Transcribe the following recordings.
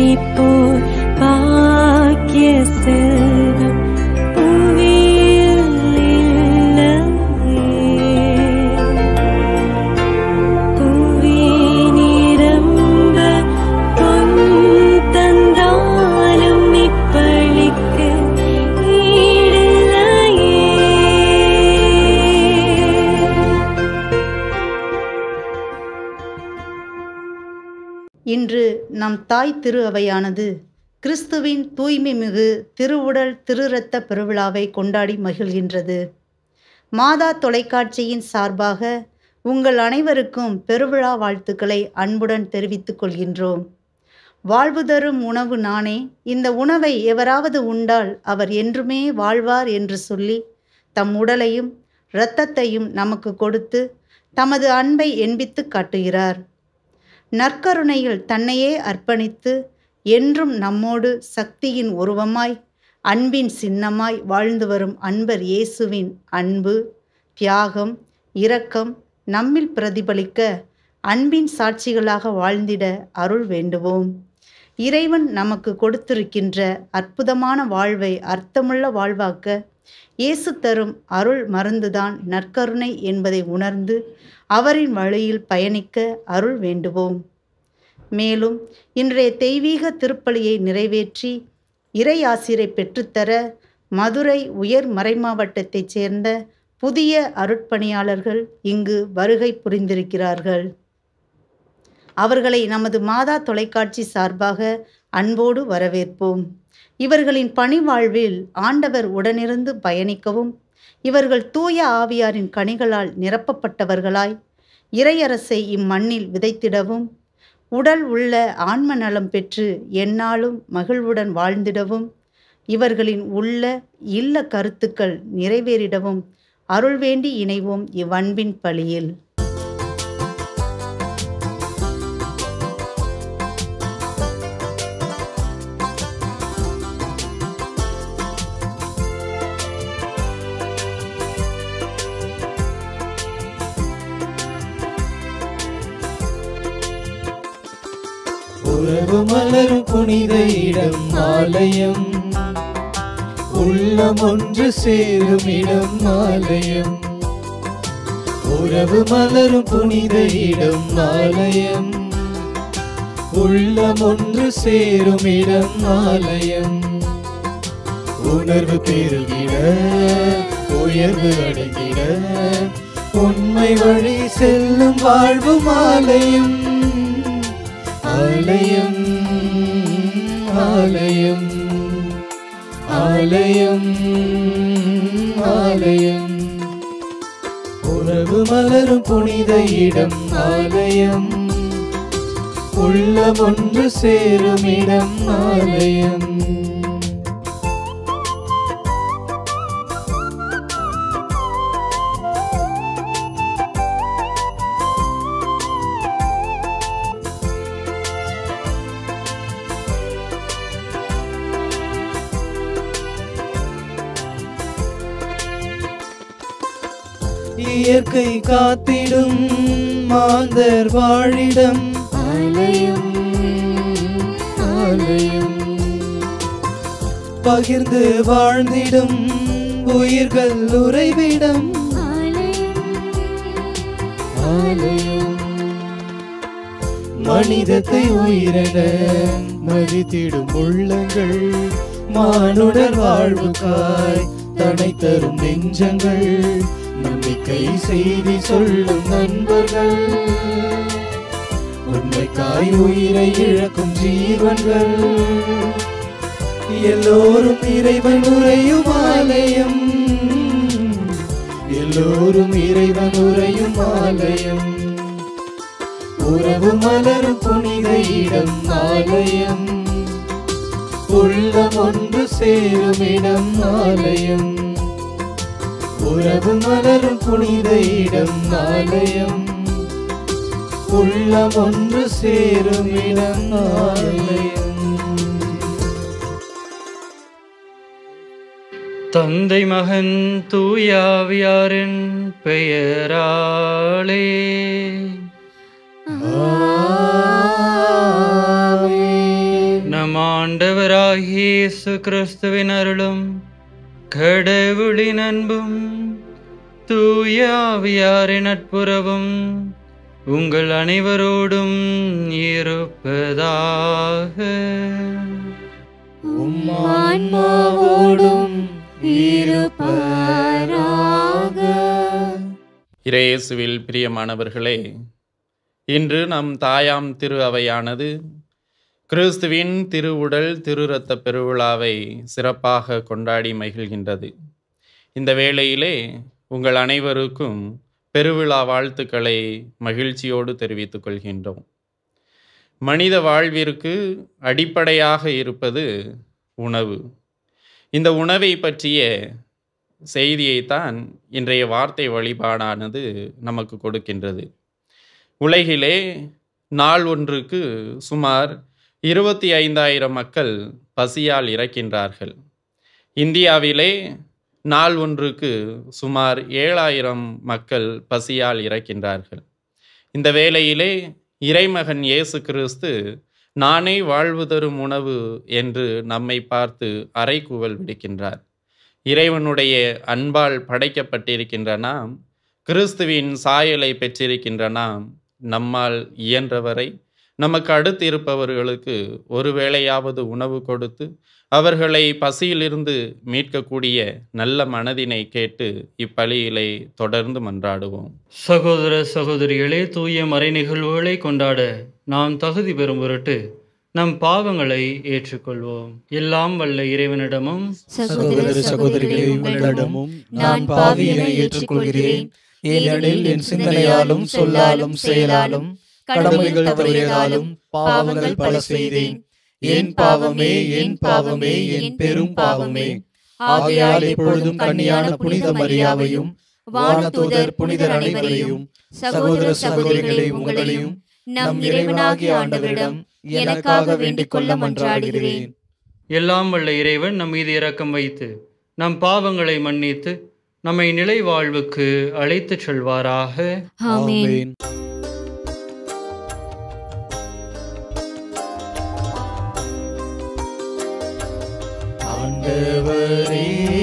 போல் பாக்கிய செல்வம் புவியில் இல்லையே. புவி நிரம்ப பொன் தந்தாலும் இப்பளிக்கு ஈடில்லையே இன்று நம் தாய் திரு அவையானது கிறிஸ்துவின் தூய்மை மிகு திருவுடல் திருரத்த பெருவிழாவை கொண்டாடி மகிழ்கின்றது மாதா தொலைக்காட்சியின் சார்பாக உங்கள் அனைவருக்கும் பெருவிழா வாழ்த்துக்களை அன்புடன் தெரிவித்துக் கொள்கின்றோம் வாழ்வு தரும் உணவு நானே இந்த உணவை எவராவது உண்டால் அவர் என்றுமே வாழ்வார் என்று சொல்லி தம் உடலையும் இரத்தத்தையும் நமக்கு கொடுத்து தமது அன்பை எண்பித்து காட்டுகிறார் நற்கருணையில் தன்னையே அர்ப்பணித்து என்றும் நம்மோடு சக்தியின் உருவமாய் அன்பின் சின்னமாய் வாழ்ந்து வரும் அன்பர் இயேசுவின் அன்பு தியாகம் இரக்கம் நம்மில் பிரதிபலிக்க அன்பின் சாட்சிகளாக வாழ்ந்திட அருள் வேண்டுவோம் இறைவன் நமக்கு கொடுத்திருக்கின்ற அற்புதமான வாழ்வை அர்த்தமுள்ள வாழ்வாக்க இயேசு தரும் அருள் மருந்துதான் நற்கருணை என்பதை உணர்ந்து அவரின் வழியில் பயணிக்க அருள் வேண்டுவோம் மேலும் இன்றைய தெய்வீக திருப்பலியை நிறைவேற்றி இறை ஆசிரை பெற்றுத்தர மதுரை உயர் மறைமாவட்டத்தைச் சேர்ந்த புதிய அருட்பணியாளர்கள் இங்கு வருகை புரிந்திருக்கிறார்கள் அவர்களை நமது மாதா தொலைக்காட்சி சார்பாக அன்போடு வரவேற்போம் இவர்களின் பணி வாழ்வில் ஆண்டவர் உடனிருந்து பயணிக்கவும் இவர்கள் தூய ஆவியாரின் கனிகளால் நிரப்பப்பட்டவர்களாய் இறையரசை இம்மண்ணில் விதைத்திடவும் உடல் உள்ள ஆன்ம நலம் பெற்று எந்நாளும் மகிழ்வுடன் வாழ்ந்திடவும் இவர்களின் உள்ள இல்ல கருத்துக்கள் நிறைவேறிடவும் அருள் வேண்டி இணைவோம் இவ்வன்பின் பலியில் உறவு மலரும் புனித இடம் ஆலயம் உள்ளம் ஒன்று சேரும் இடம் ஆலயம் உறவு மலரும் புனித இடம் ஆலயம் உள்ளம் ஒன்று சேரும் இடம் ஆலயம் உணர்வு பெருகிட உயர்வு அடைந்திட உண்மை வழி செல்லும் வாழ்வும் ஆலயம் ஆலயம் ஆலயம் ஆலயம் ஆலயம் உறவு மலரும் புனித இடம் ஆலயம் உள்ளம் ஒன்று சேரும் இடம் ஆலயம் இயற்கை காத்திடும் மாந்தர் வாழிடம் ஆலயம் ஆலயம் பகிர்ந்து வாழ்ந்திடும் உயிர்கள் உறைவிடம் ஆலயம் மனிதத்தை உயிரென மதித்திடும் உள்ளங்கள் மானுடர் வாழ்வுக்காய் தனை தரும் நெஞ்சங்கள் நம்பிக்கை செய்தி சொல்லும் நண்பர்கள் உண்மைக்காய் உயிரை இழக்கும் ஜீவன்கள் எல்லோரும் இறைவன் உரையும் ஆலயம் எல்லோரும் இறைவன் உரையும் ஆலயம் உறவு மலரும் புனித இடம் ஆலயம் உள்ளம் ஒன்று சேரும் இடம் ஆலயம் உறவு மலரும் புனித இடம் ஆலயம் உள்ளம் ஒன்று சேரும் இடம் ஆலயம் தந்தை மகன் தூயாவியாரின் பெயராலே ஆமென். நம் ஆண்டவராகிய இயேசு கிறிஸ்துவின் அருளும் கடவுளின் அன்பும் தூய ஆவியாரின் நட்புறவும் உங்கள் அனைவரோடும் இருப்பதாக ஆன்மாவோடும் இருப்பாராக இறையேசுவில் பிரியமானவர்களே இன்று நம் தாயாம் திரு அவையானது கிறிஸ்துவின் திருவுடல் திருரத்த பெருவிழாவை சிறப்பாக கொண்டாடி மகிழ்கின்றது இந்த வேளையிலே உங்கள் அனைவருக்கும் பெருவிழா வாழ்த்துக்களை மகிழ்ச்சியோடு தெரிவித்துக் கொள்கின்றோம் மனித வாழ்விற்கு அடிப்படையாக இருப்பது உணவு இந்த உணவை பற்றிய செய்தியைத்தான் இன்றைய வார்த்தை வழிபாடானது நமக்கு கொடுக்கின்றது உலகிலே நாள் ஒன்றுக்கு சுமார் இருபத்தி ஐந்தாயிரம் மக்கள் பசியால் இறக்கின்றார்கள் இந்தியாவிலே நாள் ஒன்றுக்கு சுமார் ஏழாயிரம் மக்கள் பசியால் இறக்கின்றார்கள் இந்த வேளையிலே இறைமகன் இயேசு கிறிஸ்து நானே வாழ்வு தரும் உணவு என்று நம்மை பார்த்து அறைகூவல் விடுக்கின்றார் இறைவனுடைய அன்பால் படைக்கப்பட்டிருக்கின்ற நாம் கிறிஸ்துவின் சாயலை பெற்றிருக்கின்ற நாம் நம்மால் இயன்றவரை நமக்கு அடுத்து இருப்பவர்களுக்கு ஒரு வேளையாவது உணவு கொடுத்து அவர்களை பசியிலிருந்து மீட்கக்கூடிய நல்ல மனதினை கேட்டு இப்பலியிலே தொடர்ந்து மன்றாடுவோம் சகோதர சகோதரிகளே தூய மறை நிகழ்வுகளை கொண்டாட நாம் தகுதி பெறும் பொருட்டு நம் பாவங்களை ஏற்றுக்கொள்வோம் எல்லாம் வல்ல இறைவனிடமும் சகோதர சகோதரிகளே உங்களிடமும் நான் பாவியனை ஏற்றுக்கொள்கிறேன் ஏனெனில் என் சிந்தனையாலும் சொல்லாலும் செயலாலும் கடமைகள் தவறியதாலும் பாவங்கள் பல செய்தேன் என் பாவமே என் பாவமே என் பெரும் பாவமே ஆகையால் எப்பொழுதும் கன்னியான புனித மரியாவையும் வானதூதர் புனிதர் அனைவரையும் சகோதர சகோதரிகளை உங்களையும் நம் இறைவனாகிய ஆண்டவரிடம் எனக்காக வேண்டிக் கொள்ள மன்றாடுகிறேன் எல்லாம் வல்ல இறைவன் நம் மீது இரக்கம் வைத்து நம் பாவங்களை மன்னித்து நம்மை நிலை வாழ்வுக்கு அழைத்துச் செல்வாராக ஆமென் ஆண்டவரே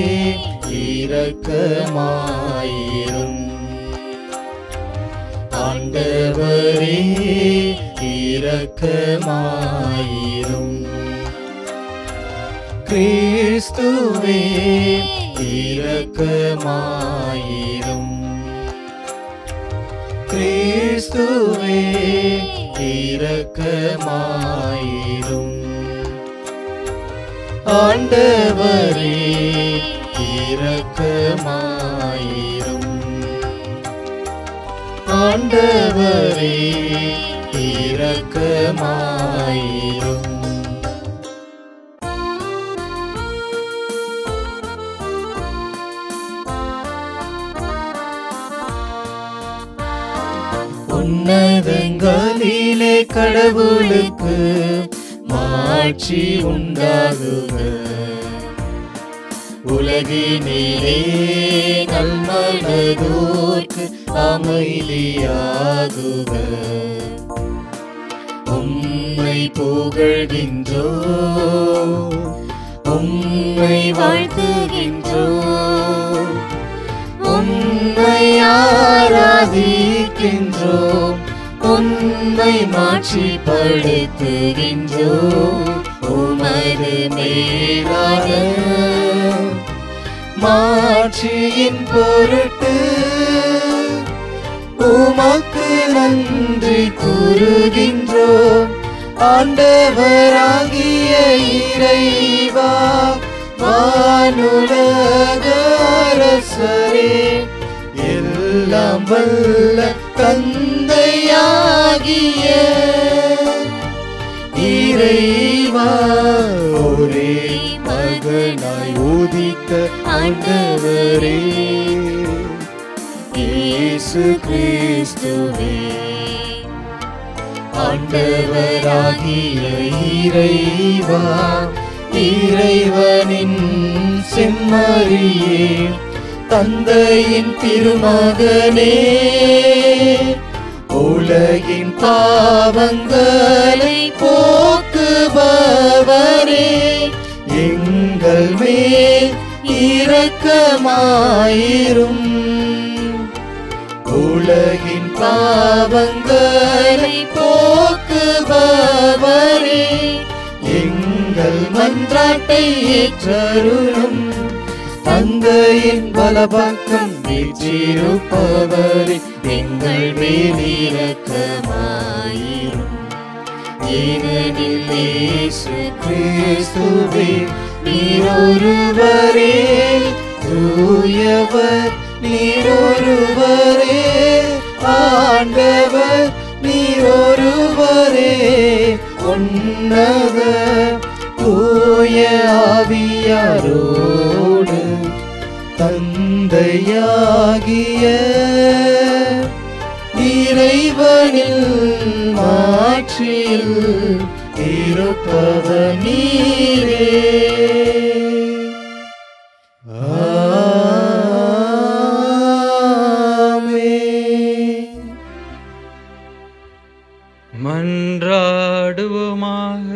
இரக்கமாயிரும் ஆண்டவரே இரக்கமாயிரும் கிறிஸ்துவே இரக்கமாயிரும் கிறிஸ்துவே இரக்கமாயிரும் ஆண்டவரே இரக்கமாயிரும் ஆண்டவரே இரக்கமாயிரும் உன்னதங்களிலே கடவுளுக்கு மாட்சி உண்டாகுக உலகினிலே நல்மனதோர்க்கு அமைதியாகுக உம்மை புகழ்கின்றோ உம்மை வாழ்த்துகின்றோ உம்மை ஆராதிக்கின்றோம் உம்மை மாட்சிப்படுத்துகின்றோம் உமது மேலான மாட்சியின் பொருட்டு உமக்கு நன்றி கூறுகின்றோம் ஆண்டவராகிய இறைவா வானுலக அரசரே எல்லாம் வல்ல தந்தையாகிய இறைவா ஒரே மகனாய் உதித்த ஆண்டவரே இயேசு கிறிஸ்துவே ஆண்டவராகிய இறைவா இறைவனின் செம்மறியே தந்தையின் திருமகனே உலகின் பாவங்களை போக்குபவரே இரக்கமாயிரும் உலகின் பாவங்களை போக்குபவரே எங்கள் மன்றாட்டை ஏற்றருளும் தந்தையின் பலபக்கம் வீற்றிருப்பவரே எங்கள் மேலிரக்கமாயிரும் ஏனெனில் இயேசு கிறிஸ்துவே நீரொருவரே தூயவர் நீரொருவரே ஆண்டவர் நீரொருவரே உன்னத தூய ஆவியாரோடு தந்தையாகிய இறைவனில் மாற்றில் இருப்பவர் நீரே ஆமென். மன்றாடுவோமாக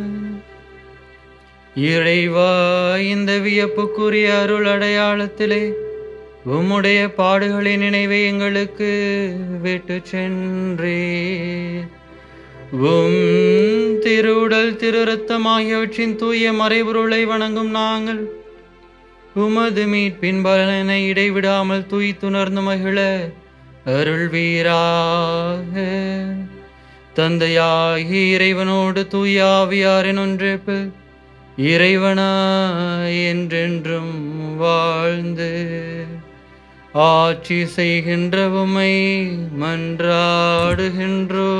இறைவா இந்த வியப்புக்குரிய அருள் அடையாளத்திலே உம்முடைய பாடுகளின் நினைவை எங்களுக்கு விட்டு சென்றே உம் திருவுடல் திரு ரத்தம் ஆகியவற்றின் தூய மறைபொருளை வணங்கும் நாங்கள் உமது மீட்பின் பலனை இடைவிடாமல் தூய்த்துணர்ந்து மகிழ அருள்வீராக தந்தையாகி இறைவனோடு தூயாவியாரின் ஒன்றிப்பு இறைவனாய் என்றென்றும் வாழ்ந்து ஆட்சி செய்கின்ற உம்மை மன்றாடுகின்றோ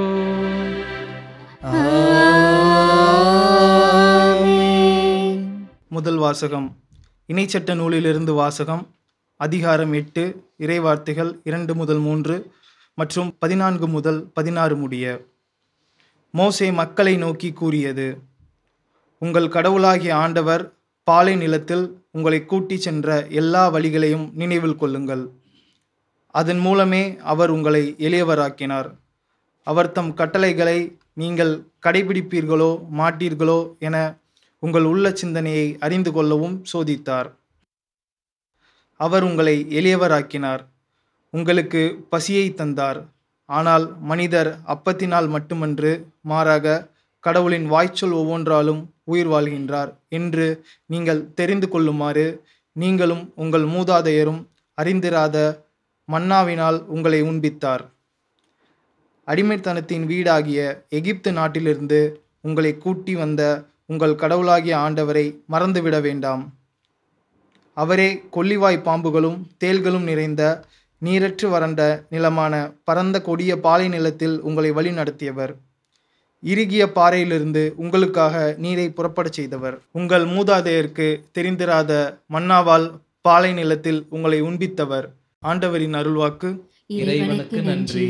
ஆமென். முதல் வாசகம் இணைச்சட்ட நூலிலிருந்து வாசகம் அதிகாரம் எட்டு இறைவார்த்தைகள் இரண்டு முதல் மூன்று மற்றும் பதினான்கு முதல் பதினாறு முடிய மோசே மக்களை நோக்கி கூறியது உங்கள் கடவுளாகிய ஆண்டவர் பாலை நிலத்தில் உங்களை கூட்டிச் சென்ற எல்லா வழிகளையும் நினைவில் கொள்ளுங்கள் அதன் மூலமே அவர் உங்களை எளியவராக்கினார் அவர் தம் கட்டளைகளை நீங்கள் கடைபிடிப்பீர்களோ மாட்டீர்களோ என உங்கள் உள்ள சிந்தனையை அறிந்து கொள்ளவும் சோதித்தார் அவர் உங்களை எளியவராக்கினார் உங்களுக்கு பசியை தந்தார் ஆனால் மனிதர் அப்பத்தினால் மட்டுமன்று மாறாக கடவுளின் வாய்ச்சொல் ஒவ்வொன்றாலும் உயிர் வாழ்கின்றார் என்று நீங்கள் தெரிந்து கொள்ளுமாறு நீங்களும் உங்கள் மூதாதையரும் அறிந்திராத மன்னாவினால் உங்களை உண்பித்தார் அடிமைத்தனத்தின் வீடாகிய எகிப்து நாட்டிலிருந்து உங்களை கூட்டி வந்த உங்கள் கடவுளாகிய ஆண்டவரை மறந்துவிட வேண்டாம் அவரே கொல்லிவாய் பாம்புகளும் தேள்களும் நிறைந்த நீரற்று வறண்ட நிலமான பரந்த கொடிய பாலை நிலத்தில் உங்களை வழி நடத்தியவர் இறுகிய பாறையிலிருந்து உங்களுக்காக நீரை புறப்படச் செய்தவர் உங்கள் மூதாதையருக்கு தெரிந்திராத மன்னாவால் பாலை நிலத்தில் உங்களை உண்பித்தவர் ஆண்டவரின் அருள்வாக்கு இறைவனுக்கு நன்றி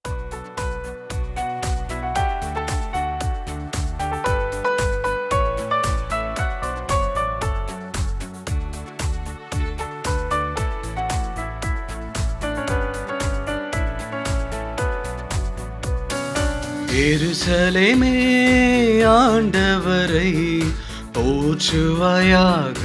எருசலேமே ஆண்டவரை போற்றுவாயாக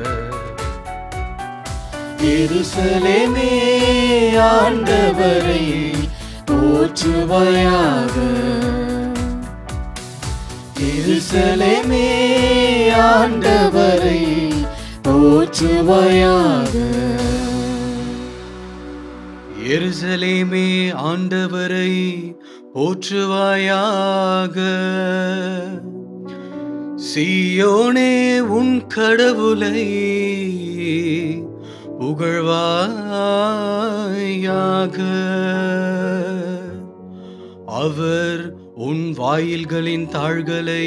எருசலேமே ஆண்டவரை போற்றுவாயாக எருசலேமே ஆண்டவரை போற்றுவாயாக எருசலேமே ஆண்டவரை போற்றுவாயாக சீயோனே உன் கடவுளை புகழ்வாயாக அவர் உன் வாயில்களின் தாள்களை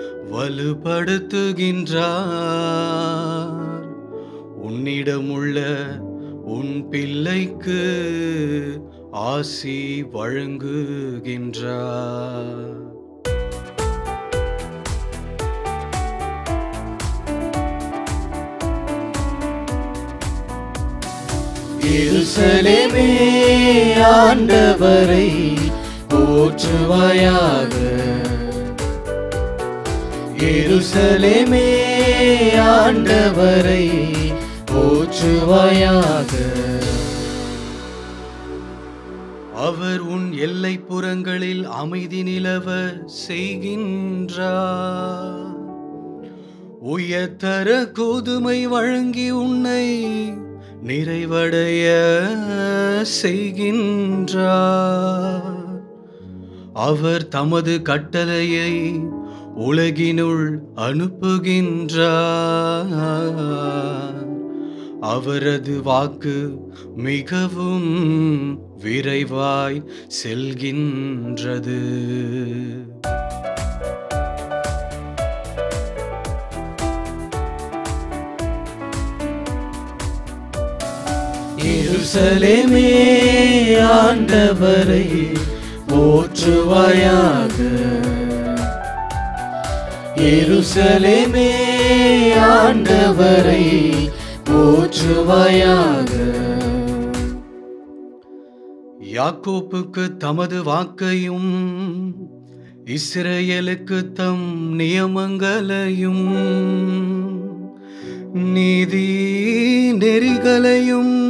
வலுப்படுத்துகின்றார் உன்னிடமுள்ள உன் பிள்ளைக்கு ஆசி வழங்குகின்றார் எருசலேமே ஆண்டவரை போற்றுவாயாக எருசலேமே ஆண்டவரை போற்றுவாயாக அவர் உன் எல்லை புறங்களில் அமைதி நிலவ செய்கின்றார் உயர்தர கோதுமை வழங்கி உன்னை நிறைவடைய செய்கின்றார் அவர் தமது கட்டளையை உலகினுள் அனுப்புகின்றார் அவரது வாக்கு மிகவும் விரைவாய் செல்கின்றது எருசலேமே ஆண்டவரை போற்றுவாயாக எருசலேமே ஆண்டவரை போற்றுவாயாக யாக்கோப்புக்கு தமது வாக்கையும் இஸ்ரேலுக்கு தம் நியமங்களையும் நீதி நெறிகளையும்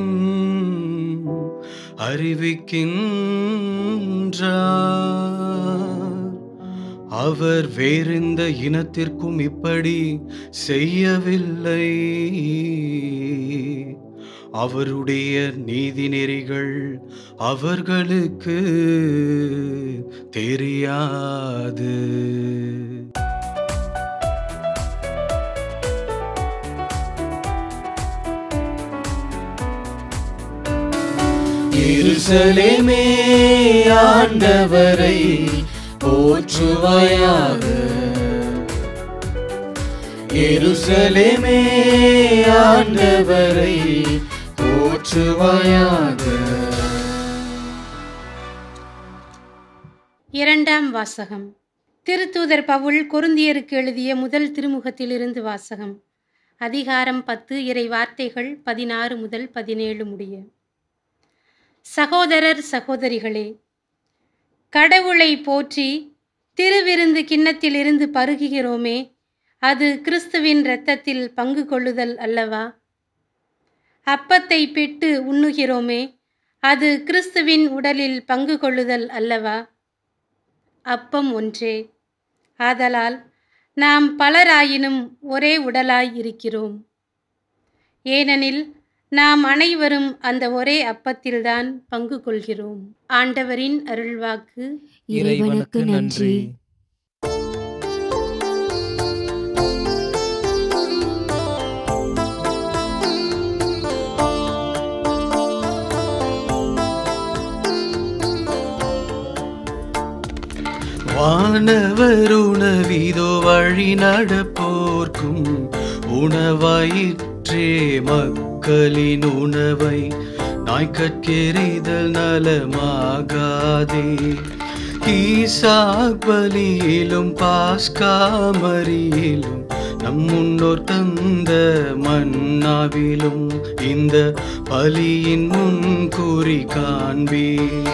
அறிவிக்கின்றார் அவர் வேறெந்த இனத்திற்கும் இப்படி செய்யவில்லை அவருடைய நீதி நெறிகள் அவர்களுக்கு தெரியாது எருசலேமே ஆண்டவரை போற்றுவாயாக எருசலேமே ஆண்டவரை போற்றுவாயாக இரண்டாம் வாசகம் திருத்தூதர் பவுல் கொருந்தியருக்கு எழுதிய முதல் திருமுகத்திலிருந்து வாசகம் அதிகாரம் பத்து இறை வார்த்தைகள் பதினாறு முதல் பதினேழு முடிய சகோதரர் சகோதரிகளே கடவுளை போற்றி திருவிருந்து கிண்ணத்திலிருந்து பருகுகிறோமே அது கிறிஸ்துவின் இரத்தத்தில் பங்கு கொள்ளுதல் அல்லவா அப்பத்தை பிட்டு உண்ணுகிறோமே அது கிறிஸ்துவின் உடலில் பங்கு கொள்ளுதல் அல்லவா அப்பம் ஒன்றே ஆதலால் நாம் பலராயினும் ஒரே உடலாய் இருக்கிறோம் ஏனெனில் நாம் அனைவரும் அந்த ஒரே அப்பத்தில்தான் பங்கு கொள்கிறோம் ஆண்டவரின் அருள்வாக்கு இறைவனுக்கு நன்றி வானவர் உணவிதோ வழி நடப்போர்க்கும் உணவாயிற்றே மக்களின் உணவை நாய்க்கற்கெறிதல் நலமாகாதே ஈசாக் பலியிலும் பாஸ்காமரியிலும் நம் முன்னோர் தந்த மன்னாவிலும் இந்த பலியின் முன்குறி காண்பே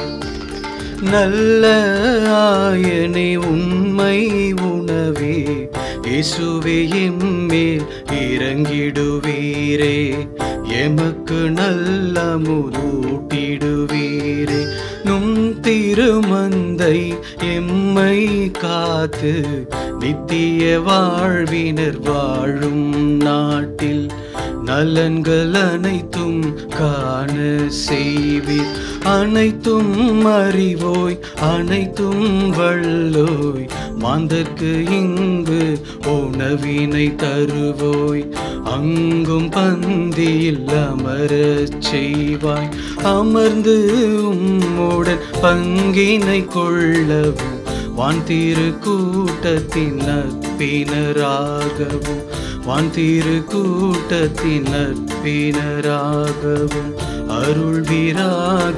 நல்ல ஆயனே உண்மை உணவே இயேசுவே எம்மேல் இறங்கிடுவீரே எமக்கு நல்ல முதூட்டிடுவீரே நும் திருமந்தை எம்மை காத்து நித்திய வாழ்வினர் வாழும் நாட்டில் நலன்கள் அனைத்தும் காண செய்வீர் அனைத்தும் அறிவோய் அனைத்தும் வல்லோய் மாந்தற்கு இங்கு உணவினை தருவோய் அங்கும் பந்தியில் அமரச் செய்வாய் அமர்ந்து உம்முடன் பங்கினை கொள்ளவும் வான் திரு கூட்டத்தின் நட்பினராகவும் வான் திரு கூட்டத்தின் நட்பினராகவும் அருள்வீராக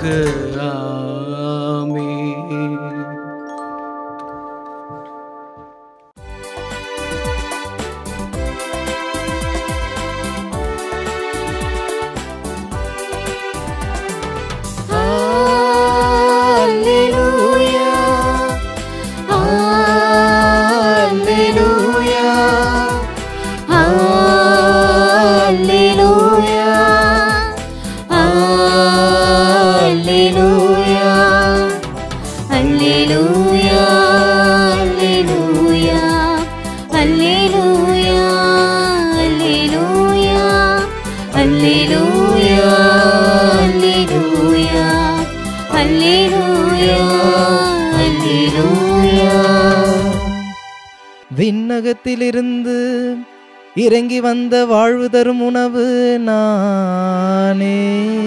ஆமே Alleluia. Alleluia. Alleluia. அல்லேலூயா அல்லேலூயா அல்லேலூயா அல்லேலூயா அல்லேலூயா அல்லேலூயா விண்ணகத்திலிருந்து இறங்கி வந்த வாழ்வு தரும் உணவு நானே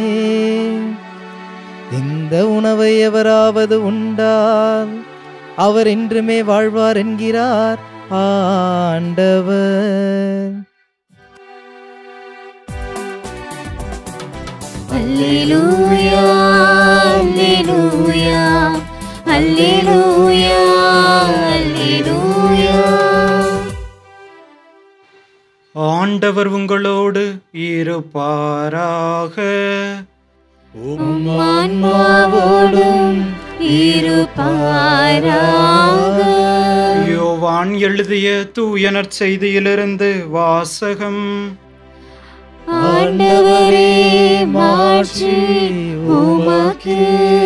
இந்த உணவை எவராவது உண்டால் அவர் என்றுமே வாழ்வார் என்கிறார் ஆண்டவர் அல்லேலூயா அல்லேலூயா அல்லேலூயா அல்லேலூயா ஆண்டவர் உங்களோடு இருப்பாராக உம் ஆன்மாவோடும் இருப்பாராக யோவான் எழுதிய தூயனர் செய்தியிலிருந்து வாசகம் ஆண்டவரே மாற்றி உமக்கே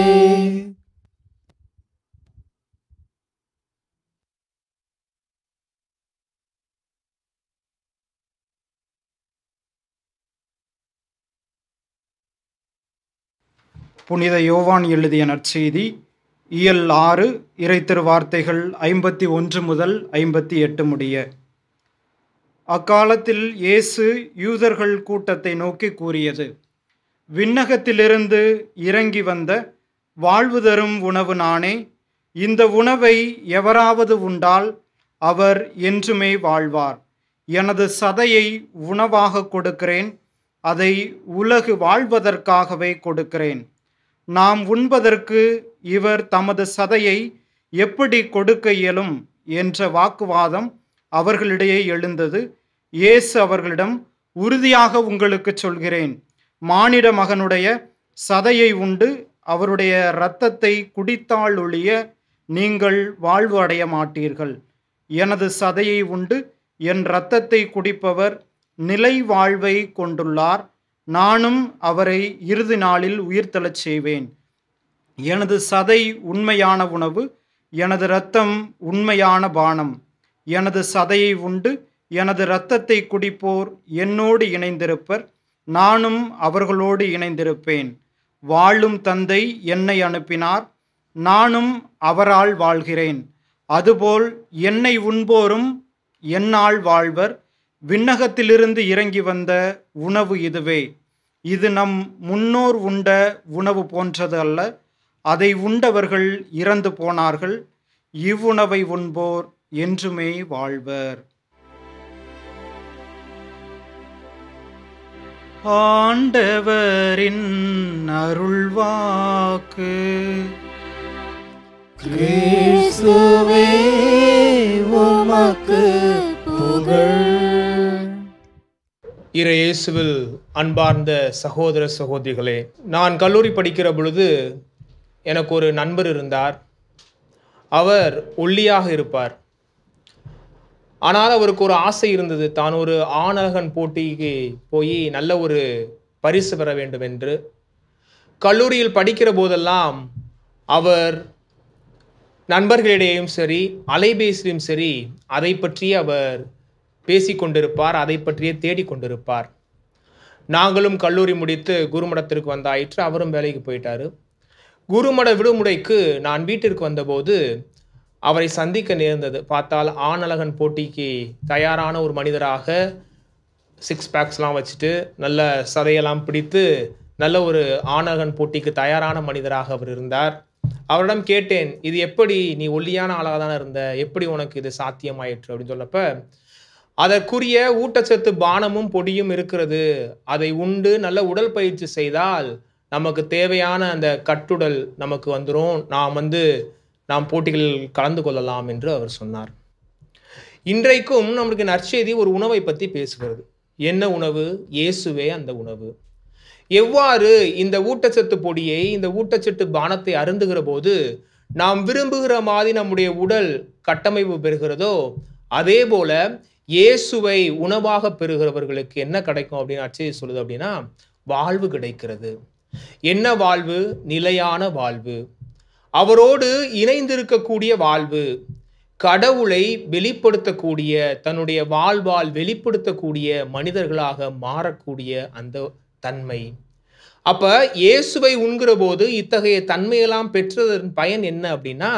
புனித யோவான் எழுதிய நற்செய்தி இயல் ஆறு இறைத்திரு வார்த்தைகள் ஐம்பத்தி ஒன்று முதல் ஐம்பத்தி எட்டு முடிய அக்காலத்தில் இயேசு யூதர்கள் கூட்டத்தை நோக்கி கூறியது விண்ணகத்திலிருந்து இறங்கி வந்த வாழ்வு தரும் உணவு நானே இந்த உணவை எவராவது உண்டால் அவர் என்றுமே வாழ்வார் எனது சதையை உணவாக கொடுக்கிறேன் அதை உலகு வாழ்வதற்காகவே கொடுக்கிறேன் நாம் உண்பதற்கு இவர் தமது சதையை எப்படி கொடுக்க இயலும் என்ற வாக்குவாதம் அவர்களிடையே எழுந்தது இயேசு அவர்களிடம் உறுதியாக உங்களுக்கு சொல்கிறேன் மானிட மகனுடைய சதையை உண்டு அவருடைய இரத்தத்தை குடித்தால் ஒழிய நீங்கள் வாழ்வு அடைய மாட்டீர்கள் எனது சதையை உண்டு என் இரத்தத்தை குடிப்பவர் நிலை வாழ்வை கொண்டுள்ளார் நானும் அவரை இறுதி நாளில் உயிர்த்தெழச் செய்வேன் எனது சதை உண்மையான உணவு எனது இரத்தம் உண்மையான பானம் எனது சதையை உண்டு எனது இரத்தத்தை குடிப்போர் என்னோடு இணைந்திருப்பர் நானும் அவர்களோடு இணைந்திருப்பேன் வாழும் தந்தை என்னை அனுப்பினார் நானும் அவரால் வாழ்கிறேன் அதுபோல் என்னை உண்போரும் என்னால் வாழ்வர் விண்ணகத்திலிருந்து இறங்கி வந்த உணவு இதுவே இது நம் முன்னோர் உண்ட உணவு போன்றது அல்ல அதை உண்டவர்கள் இறந்து போனார்கள் இவ்வுணவை உண்போர் என்றுமே வாழ்வர் ஆண்டவரின் அருள்வாக்கு கிறிஸ்துவே உமக்கு புகழ் இறை இயேசுவில் அன்பார்ந்த சகோதர சகோதரிகளே நான் கல்லூரி படிக்கிற பொழுது எனக்கு ஒரு நண்பர் இருந்தார் அவர் ஒல்லியாக இருப்பார் ஆனால் அவருக்கு ஒரு ஆசை இருந்தது தான் ஒரு ஆணழகன் போட்டிக்கு போய் நல்ல ஒரு பரிசு பெற வேண்டும் என்று கல்லூரியில் படிக்கிற போதெல்லாம் அவர் நண்பர்களிடையும் சரி அலைபேசியிலும் சரி அதை பற்றி அவர் பேசிக்கொண்டிருப்பார் அதை பற்றியே தேடிக்கொண்டிருப்பார் நாங்களும் கல்லூரி முடித்து குருமடத்திற்கு வந்தாயிற்று அவரும் வேலைக்கு போயிட்டாரு குருமட விடுமுறைக்கு நான் வீட்டிற்கு வந்தபோது அவரை சந்திக்க நேர்ந்தது பார்த்தால் ஆணழகன் போட்டிக்கு தயாரான ஒரு மனிதராக சிக்ஸ் பேக்ஸ்லாம் வச்சுட்டு நல்ல சதையெல்லாம் பிடித்து நல்ல ஒரு ஆணழகன் போட்டிக்கு தயாரான மனிதராக அவர் இருந்தார் அவரிடம் கேட்டேன் இது எப்படி நீ ஒல்லியான ஆளாக தானே இருந்த எப்படி உனக்கு இது சாத்தியமாயிற்று அப்படின்னு சொல்லப்ப அதற்குரிய ஊட்டச்சத்து பானமும் பொடியும் இருக்கிறது அதை உண்டு நல்ல உடல் பயிற்சி செய்தால் நமக்கு தேவையான அந்த கட்டுடல் நமக்கு வந்துடும் நாம் வந்து நாம் போட்டிகளில் கலந்து கொள்ளலாம் என்று அவர் சொன்னார் இன்றைக்கும் நம்மளுக்கு நற்செய்தி ஒரு உணவை பற்றி பேசுகிறது என்ன உணவு இயேசுவே அந்த உணவு எவ்வாறு இந்த ஊட்டச்சத்து பொடியை இந்த ஊட்டச்சத்து பானத்தை அருந்துகிற போது நாம் விரும்புகிற மாதிரி நம்முடைய உடல் கட்டமைப்பு பெறுகிறதோ அதே போல இயேசுவை உணவாக பெறுகிறவர்களுக்கு என்ன கிடைக்கும் அப்படின்னு அச்சை சொல்லுது அப்படின்னா வாழ்வு கிடைக்கிறது என்ன வாழ்வு நிலையான வாழ்வு அவரோடு இணைந்திருக்கக்கூடிய வாழ்வு கடவுளை வெளிப்படுத்தக்கூடிய தன்னுடைய வாழ்வால் வெளிப்படுத்தக்கூடிய மனிதர்களாக மாறக்கூடிய அந்த தன்மை அப்ப இயேசுவை உண்கிற போது இத்தகைய தன்மையெல்லாம் பெற்றதன் பயன் என்ன அப்படின்னா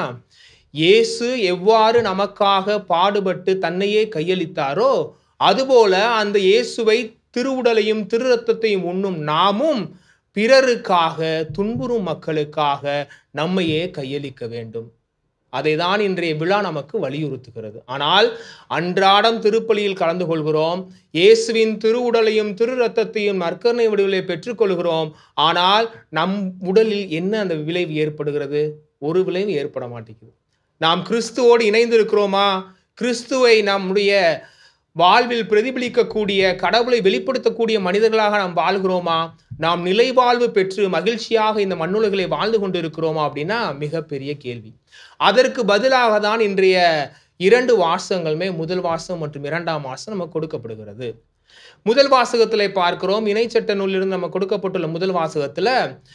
இயேசு எவ்வாறு நமக்காக பாடுபட்டு தன்னையே கையளித்தாரோ அதுபோல அந்த இயேசுவை திருவுடலையும் திரு ரத்தத்தையும் உண்ணும் நாமும் பிறருக்காக துன்புறும் மக்களுக்காக நம்மையே கையளிக்க வேண்டும் அதைதான் இன்றைய விழா நமக்கு வலியுறுத்துகிறது ஆனால் அன்றாடம் திருப்பலியில் கலந்து கொள்கிறோம் இயேசுவின் திருவுடலையும் திரு ரத்தத்தையும் நற்கருணை வடிவிலே பெற்றுக்கொள்கிறோம் ஆனால் நம் உடலில் என்ன அந்த விளைவு ஏற்படுகிறது ஒரு விளைவு ஏற்பட மாட்டேங்குது நாம் கிறிஸ்துவோடு இணைந்திருக்கிறோமா கிறிஸ்துவை நம்முடைய வாழ்வில் பிரதிபலிக்கக்கூடிய கடவுளை வெளிப்படுத்தக்கூடிய மனிதர்களாக நாம் வாழ்கிறோமா நாம் நிலைவாழ்வு பெற்று மகிழ்ச்சியாக இந்த மண்ணுலகிலே வாழ்ந்து கொண்டு இருக்கிறோமா அப்படின்னா மிகப்பெரிய கேள்வி அதற்கு பதிலாக தான் இன்றைய இரண்டு வாசகங்களுமே முதல் வாசகம் மற்றும் இரண்டாம் வாசகம் நமக்கு கொடுக்கப்படுகிறது முதல் வாசகத்தில் பார்க்கிறோம் இணைச்சட்ட நூலிலிருந்து நம்ம கொடுக்கப்பட்டுள்ள முதல் வாசகத்துல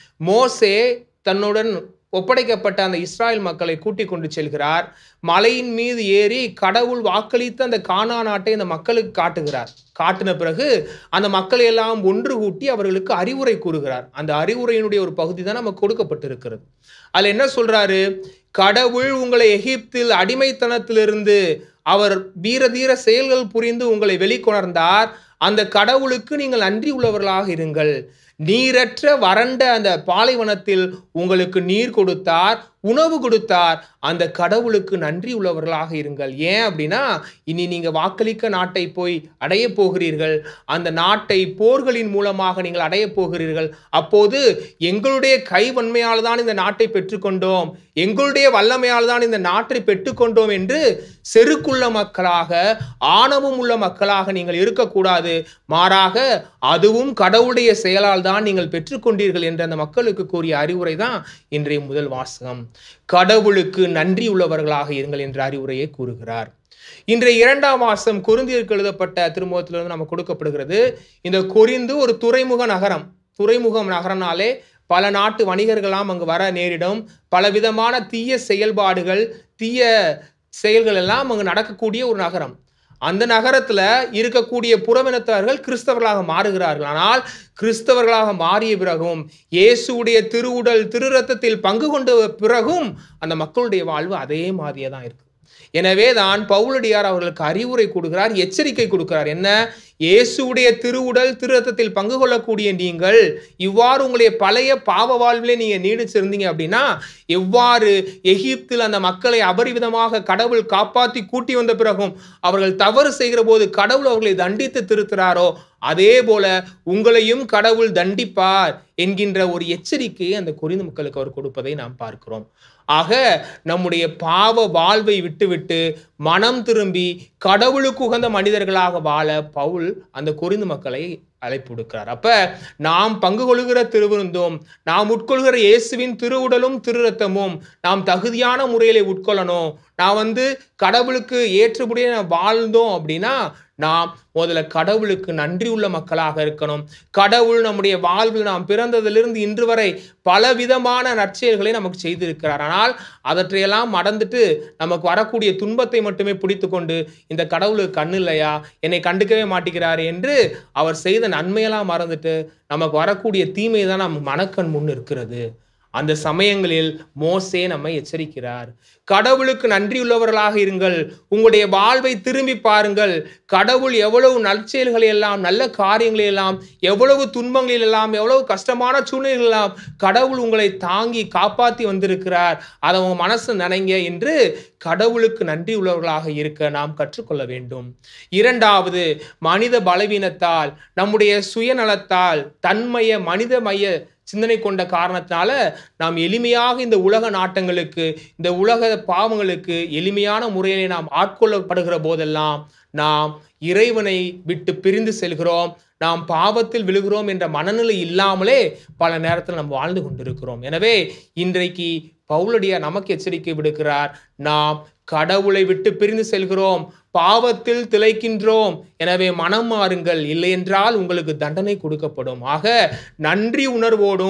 மோசே தன்னுடன் ஒப்படைக்கப்பட்ட அந்த இஸ்ராயல் மக்களை கூட்டிக் கொண்டு செல்கிறார் மலையின் மீது ஏறி கடவுள் வாக்களித்த அந்த கானா நாட்டை அந்த மக்களுக்கு காட்டுகிறார் காட்டின பிறகு அந்த மக்களை எல்லாம் ஒன்று கூட்டி அவர்களுக்கு அறிவுரை கூறுகிறார் அந்த அறிவுரையினுடைய ஒரு பகுதி தான் நமக்கு கொடுக்கப்பட்டிருக்கிறது அதுல என்ன சொல்றாரு கடவுள் உங்களை எகிப்தில் அடிமைத்தனத்திலிருந்து அவர் வீரதீர செயல்கள் புரிந்து உங்களை வெளிக்கொணர்ந்தார் அந்த கடவுளுக்கு நீங்கள் நன்றி உள்ளவர்களாக இருங்கள் நீரற்ற வறண்ட அந்த பாலைவனத்தில் உங்களுக்கு நீர் கொடுத்தார் உணவு கொடுத்தார் அந்த கடவுளுக்கு நன்றி உள்ளவர்களாக இருங்கள் ஏன் அப்படின்னா இனி நீங்க வாக்களிக்க நாட்டை போய் அடைய போகிறீர்கள் அந்த நாட்டை போர்களின் மூலமாக நீங்கள் அடைய போகிறீர்கள் அப்போது எங்களுடைய கை வன்மையால் தான் இந்த நாட்டை பெற்றுக்கொண்டோம் எங்களுடைய வல்லமையால் தான் இந்த நாட்டை பெற்றுக்கொண்டோம் என்று செருக்குள்ள மக்களாக ஆணவம் உள்ள மக்களாக நீங்கள் இருக்கக்கூடாது மாறாக அதுவும் கடவுளுடைய செயலால் தான் நீங்கள் பெற்றுக்கொண்டீர்கள் என்று அந்த மக்களுக்கு கூறிய அறிவுரை தான் இன்றைய முதல் வாசகம் கடவுளுக்கு நன்றி உள்ளவர்களாக இருங்கள் என்ற அறிவுரையை கூறுகிறார் இன்றைய இரண்டாம் மாசம் கொரிந்தியருக்கு எழுதப்பட்ட திருமுகத்திலிருந்து நமக்கு கொடுக்கப்படுகிறது இந்த கொரிந்து ஒரு துறைமுக நகரம் துறைமுகம் நகரனாலே பல நாட்டு வணிகர்களாம் அங்கு வர நேரிடும் பலவிதமான தீய செயல்பாடுகள் தீய செயல்கள் எல்லாம் அங்கு நடக்கக்கூடிய ஒரு நகரம் அந்த நகரத்துல இருக்கக்கூடிய புறவினத்தார்கள் கிறிஸ்தவர்களாக மாறுகிறார்கள் ஆனால் கிறிஸ்தவர்களாக மாறிய பிறகும் இயேசுடைய திருவுடல் திரு ரத்தத்தில் பங்கு கொண்ட பிறகும் அந்த மக்களுடைய வாழ்வு அதே மாதிரியே தான் இருக்கு எனவே தான் பவுலடியார் அவர்களுக்கு அறிவுரை கொடுக்கிறார் எச்சரிக்கை கொடுக்கிறார் என்ன இயேசுடைய திருவுடல் திரு ரத்தத்தில் பங்கு கொள்ளக்கூடிய நீங்கள் இவ்வாறு உங்களுடைய பழைய பாவ வாழ்விலே நீங்க நீடிச்சிருந்தீங்க அப்படின்னா எவ்வாறு எகிப்தில் அந்த மக்களை அபரிவிதமாக கடவுள் காப்பாற்றி கூட்டி வந்த பிறகும் அவர்கள் தவறு செய்கிற போது கடவுள் அவர்களை தண்டித்து திருத்துறாரோ அதே போல உங்களையும் கடவுள் தண்டிப்பார் என்கின்ற ஒரு எச்சரிக்கையை அந்த குறிந்து மக்களுக்கு அவர் கொடுப்பதை நாம் பார்க்கிறோம் ஆக நம்முடைய பாவ வாழ்வை விட்டுவிட்டு மனம் திரும்பி கடவுளுக்கு உகந்த மனிதர்களாக வாழ பவுல் அந்த குறிந்து மக்களை அழைப்பு விடுக்கிறார் அப்ப நாம் பங்கு கொள்கிற திருவிருந்தும் நாம் உட்கொள்கிற இயேசுவின் திருவுடலும் திரு ரத்தமும் நாம் தகுதியான முறையில உட்கொள்ளணும் நான் வந்து கடவுளுக்கு ஏற்றபடியே நான் வாழ்ந்தோம் அப்படின்னா நாம் முதல்ல கடவுளுக்கு நன்றி உள்ள மக்களாக இருக்கணும் கடவுள் நம்முடைய வாழ்வில் நாம் பிறந்ததிலிருந்து இன்று வரை பலவிதமான நற்செயல்களை நமக்கு செய்திருக்கிறார் ஆனால் அவற்றையெல்லாம் மறந்துட்டு நமக்கு வரக்கூடிய துன்பத்தை மட்டுமே பிடித்து கொண்டு இந்த கடவுளுக்கு கண்ணு இல்லையா என்னை கண்டுக்கவே மாட்டேங்கிறாரு என்று அவர் செய்த நன்மையெல்லாம் மறந்துட்டு நமக்கு வரக்கூடிய தீமை தான் நம் மனக்கண் முன் இருக்கிறது அந்த சமயங்களில் மோசே நம்மை எச்சரிக்கிறார் கடவுளுக்கு நன்றியுள்ளவர்களாக இருங்கள் உங்களுடைய வாழ்வை திரும்பி பாருங்கள் கடவுள் எவ்வளவு நற்செயல்களை எல்லாம் நல்ல காரியங்களை எல்லாம் எவ்வளவு துன்பங்களில் எல்லாம் எவ்வளவு கஷ்டமான சூழ்நிலைகள் எல்லாம் கடவுள் உங்களை தாங்கி காப்பாற்றி வந்திருக்கிறார் அதை உங்க மனசு நினைங்க என்று கடவுளுக்கு நன்றி உள்ளவர்களாக இருக்க நாம் கற்றுக்கொள்ள வேண்டும் இரண்டாவது மனித பலவீனத்தால் நம்முடைய சுயநலத்தால் தன்மய மனித மைய சிந்தனை கொண்ட காரணத்தினால நாம் எளிமையாக இந்த உலக நாட்டங்களுக்கு இந்த உலக பாவங்களுக்கு எளிமையான முறையிலே நாம் ஆட்கொள்ளப்படுகிற போதெல்லாம் நாம் இறைவனை விட்டு பிரிந்து செல்கிறோம் நாம் பாவத்தில் விழுகிறோம் என்ற மனநிலை இல்லாமலே பல நேரத்தில் நாம் வாழ்ந்து கொண்டிருக்கிறோம் எனவே இன்றைக்கு பவுலடியார் நமக்கு எச்சரிக்கை விடுக்கிறார் நாம் கடவுளை விட்டு பிரிந்து செல்கிறோம் பாவத்தில் திளைக்கின்றோம் எனவே மனம் மாறுங்கள் இல்லையென்றால் உங்களுக்கு தண்டனை கொடுக்கப்படும் ஆக நன்றி உணர்வோடும்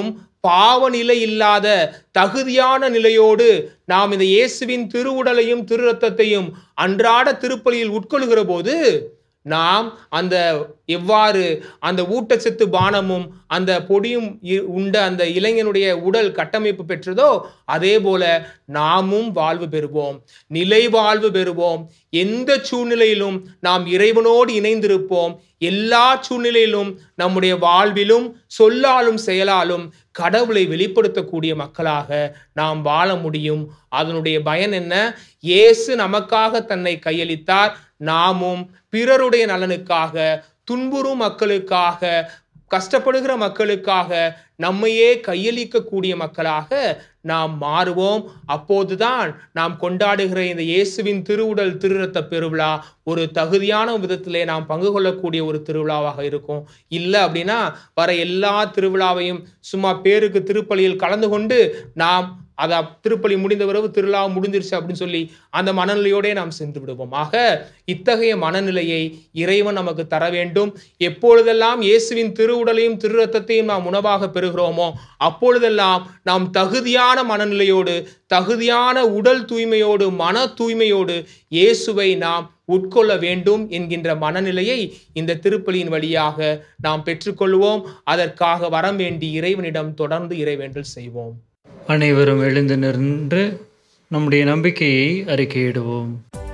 பாவ நிலை இல்லாத தகுதியான நிலையோடு நாம் இந்த இயேசுவின் திருவுடலையும் திரு ரத்தத்தையும் அன்றாட திருப்பலியில் உட்கொள்கிற போது நாம் அந்த எவ்வாறு அந்த ஊட்டச்சத்து பானமும் அந்த பொடியும் இ- உண்ட அந்த இளைஞனுடைய உடல் கட்டமைப்பு பெற்றதோ அதே போல நாமும் வாழ்வு பெறுவோம் நிலை வாழ்வு பெறுவோம் எந்த சூழ்நிலையிலும் நாம் இறைவனோடு இணைந்திருப்போம் எல்லா சூழ்நிலையிலும் நம்முடைய வாழ்விலும் சொல்லாலும் செயலாலும் கடவுளை வெளிப்படுத்தக்கூடிய மக்களாக நாம் வாழ முடியும் அதனுடைய பயன் என்ன இயேசு நமக்காக தன்னை கையளித்தார் நாமும் பிறருடைய நலனுக்காக துன்புறும் மக்களுக்காக கஷ்டப்படுகிற மக்களுக்காக நம்மையே கையளிக்கக்கூடிய மக்களாக நாம் மாறுவோம் அப்போதுதான் நாம் கொண்டாடுகிற இந்த இயேசுவின் திருவுடல் திருரத்த பெருவிழா ஒரு தகுதியான விதத்திலே நாம் பங்கு கொள்ளக்கூடிய ஒரு திருவிழாவாக இருக்கும் இல்லை அப்படின்னா வர எல்லா திருவிழாவையும் சும்மா பேருக்கு திருப்பலியில் கலந்து கொண்டு நாம் அதை திருப்பலி முடிந்த பிறகு திருவிழா முடிஞ்சிருச்சு அப்படின்னு சொல்லி அந்த மனநிலையோடே நாம் சென்று விடுவோம் ஆக இத்தகைய மனநிலையை இறைவன் நமக்கு தர வேண்டும் எப்பொழுதெல்லாம் இயேசுவின் திருவுடலையும் திரு ரத்தத்தையும் நாம் உணவாக பெறுகிறோமோ அப்பொழுதெல்லாம் நாம் தகுதியான மனநிலையோடு தகுதியான உடல் தூய்மையோடு மன தூய்மையோடு இயேசுவை நாம் உட்கொள்ள வேண்டும் என்கின்ற மனநிலையை இந்த திருப்பலியின் வழியாக நாம் பெற்றுக்கொள்வோம் அதற்காக வரம் வேண்டி இறைவனிடம் தொடர்ந்து இறைவேண்டல் செய்வோம் அனைவரும் எழுந்து நின்று நம்முடைய நம்பிக்கையை அறிக்கையிடுவோம்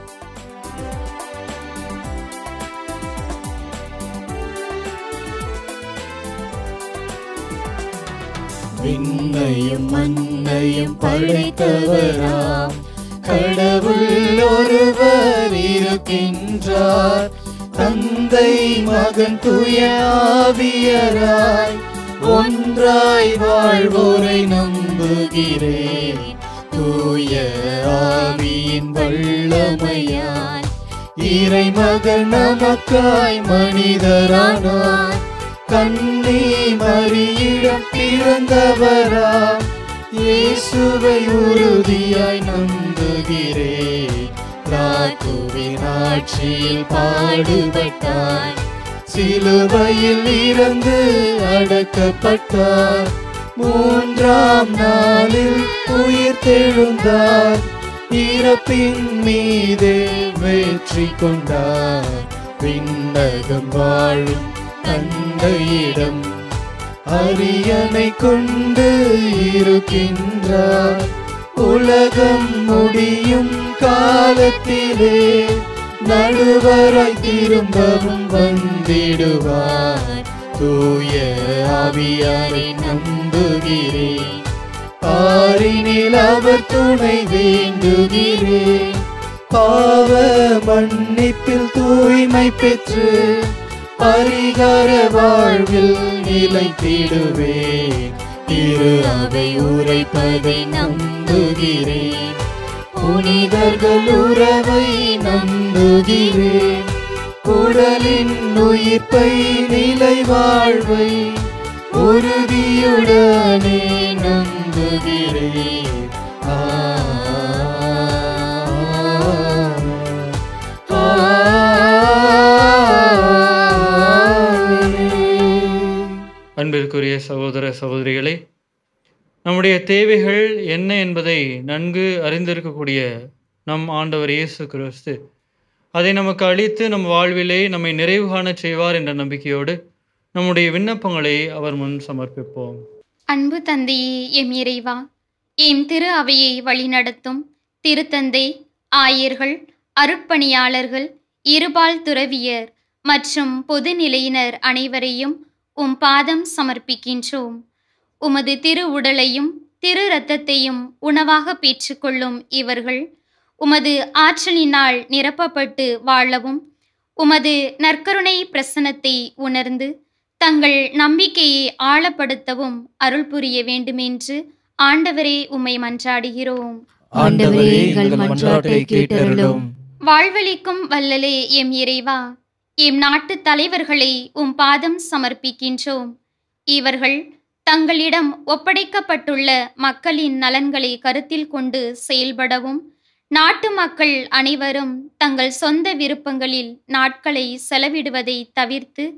விண்ணையும் மண்ணையும் படைத்தவராம் கடவுள் ஒருவர் இருக்கின்றார் தந்தை மகன் தூய ஆவியராய் ஒன்றாய் வாழ்வோரை நம்புகிறேன் தூய ஆவியின் வல்லமையாய் இறைமகன் நமக்காய் மனிதரானார் கண்ணி மறியிடம் பிறந்தவரா இயேசுவை உறுதியாய் நம்புகிறேன் ராத்துவின் ஆட்சியில் பாடுபட்டார் சிலுவையில் இறந்து அடக்கப்பட்டார் மூன்றாம் நாளில் உயிர் தெழுந்தார் இறப்பின் மீதே வெற்றி கொண்டார் விண்ணகம் வாழும் தந்தையிடம் அரியணை கொண்டு இருக்கின்றார் உலகம் முடியும் காலத்திலே நடுவராய் திரும்பவும் வந்திடுவார் தூய ஆவியாரை நம்புகிறேன் பாரினில் அவர் துணை வேண்டுகிறேன் பாவ மன்னிப்பில் தூய்மை பெற்று பரிகார வாழ்வில் நிலைத்திடுவேன் திரு அவை உரைப்பதை நம்புகிறேன் புனிதர்கள் உறவை நம்புகிறேன் உடலின் உயிர்ப்பை நிலை வாழ்வை உறுதியுடனே நம்புகிறேன் ஆ, ஆமென். அன்பிற்குரிய சகோதர சகோதரிகளே நம்முடைய தேவைகள் என்ன என்பதை நன்கு அறிந்திருக்கக்கூடிய நம் ஆண்டவர் இயேசு கிறிஸ்து அதை நமக்கு அளித்து நம் வாழ்விலே நம்மை நிறைவு காணச் செய்வார் என்ற நம்பிக்கையோடு நம்முடைய விண்ணப்பங்களை அவர் முன் சமர்ப்பிப்போம் அன்பு தந்தையே எம் இறைவா எம் திரு அவையை வழிநடத்தும் திருத்தந்தை ஆயர்கள் அருட்பணியாளர்கள் இருபால் துறவியர் மற்றும் பொதுநிலையினர் அனைவரையும் உம் பாதம் சமர்ப்பிக்கின்றோம் உமது திரு உடலையும் திரு இரத்தத்தையும் உணவாக பெற்றுக்கொள்ளும் இவர்கள் உமது ஆற்றலினால் நிரப்பப்பட்டு வாழவும் உமது நற்கருணை பிரசனத்தை உணர்ந்து தங்கள் நம்பிக்கையை ஆழப்படுத்தவும் அருள் புரிய வேண்டுமென்று ஆண்டவரே உம்மை மன்றாடுகிறோம் ஆண்டவரே எங்கள் மன்றாட்டை கேட்டருளும் வாழ்வளிக்கும் வல்லலே எம் இறைவா எம் நாட்டு தலைவர்களை உம் பாதம் சமர்ப்பிக்கின்றோம் இவர்கள் தங்களிடம் ஒப்படைக்கப்பட்டுள்ள மக்களின் நலன்களை கருத்தில் கொண்டு செயல்படவும் நாட்டு மக்கள் அனைவரும் தங்கள் சொந்த விருப்பங்களில் நாட்களை செலவிடுவதை தவிர்த்து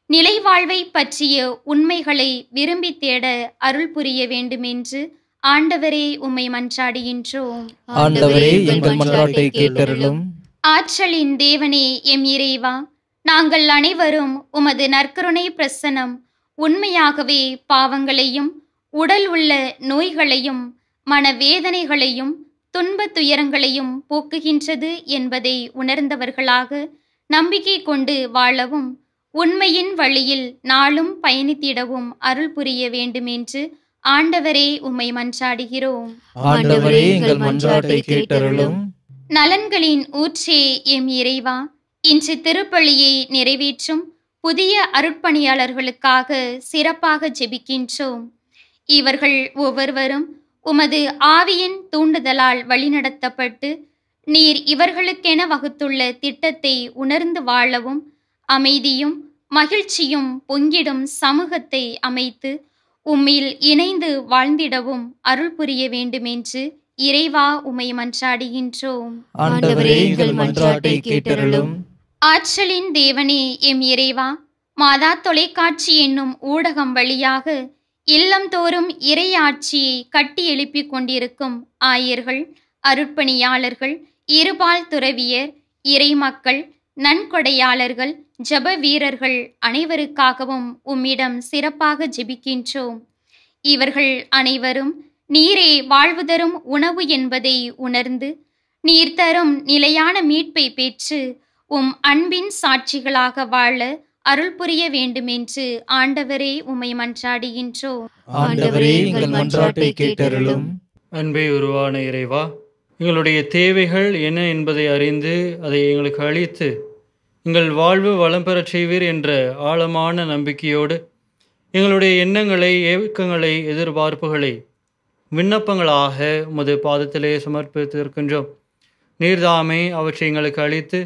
நிலைவாழ்வை பற்றிய உண்மைகளை விரும்பி தேட அருள் புரிய வேண்டுமென்று ஆண்டவரே உம்மை மன்றாடுகின்றோம் ஆண்டவரே எங்கள் மன்றாட்டை கேட்டருளும் ஆற்றலின் தேவனே எம் இறைவா நாங்கள் அனைவரும் உமது நற்கருணை பிரசனம் உண்மையாகவே பாவங்களையும் உடல் உள்ள நோய்களையும் மனவேதனைகளையும் துன்பத் துயரங்களையும் போக்குகின்றது என்பதை உணர்ந்தவர்களாக நம்பிக்கை கொண்டு வாழவும் உண்மையின் வழியில் நாளும் பயணித்திடவும் அருள் புரிய வேண்டுமென்று ஆண்டவரே உம்மை மன்றாடுகிறோம் ஆண்டவரே எங்கள் மன்றாட்டை கேட்டருளும் நலன்களின் ஊற்றே எம் இறைவா இன்று திருப்பலியை நிறைவேற்றும் புதிய அருட்பணியாளர்களுக்காக சிறப்பாக ஜெபிக்கின்றோம் இவர்கள் ஒவ்வொருவரும் உமது ஆவியின் தூண்டுதலால் வழிநடத்தப்பட்டு நீர் இவர்களுக்கென வகுத்துள்ள திட்டத்தை உணர்ந்து வாழவும் அமைதியும் மகிழ்ச்சியும் பொங்கிடும் சமூகத்தை அமைத்து உம்மில் இணைந்து வாழ்ந்திடவும் அருள் புரிய வேண்டுமென்று இறைவா உமை மன்றாடுகின்றோம் ஆண்டவரே எங்கள் மன்றாட்டை கேட்டருளும் ஆற்றலின் தேவனே எம் இறைவா மாதா தொலைக்காட்சி என்னும் ஊடகம் வழியாக இல்லம்தோறும் இறையாட்சியை கட்டி எழுப்பிக் கொண்டிருக்கும் ஆயர்கள் அருட்பணியாளர்கள் இருபால் துறவியர் இறைமக்கள் நன்கொடையாளர்கள் ஜெப வீரர்கள் அனைவருக்காகவும் உம்மிடம் சிறப்பாக ஜெபிக்கின்றோம் இவர்கள் அனைவரும் நீரே வாழ்வு தரும் உணவு என்பதை உணர்ந்து நீர் தரும் நிலையான மீட்பை பெற்று உம் அன்பின் சாட்சிகளாக வாழ அருள் புரிய வேண்டுமென்று ஆண்டவரே உம்மை மன்றாடுகின்றோம் ஆண்டவரே எங்கள் மன்றாட்டை கேட்டருளும் அன்பே உருவான இறைவா எங்களுடைய தேவைகள் என்ன என்பதை அறிந்து அதை எங்களுக்கு அளித்து எங்கள் வாழ்வு வளம் பெறச் செய்வீர் என்ற ஆழமான நம்பிக்கையோடு எங்களுடைய எண்ணங்களை ஏக்கங்களை எதிர்பார்ப்புகளை விண்ணப்பங்களாக உமது பாதத்திலே சமர்ப்பித்திருக்கின்றோம் நீர்தாமே அவற்றை எங்களுக்கு அளித்து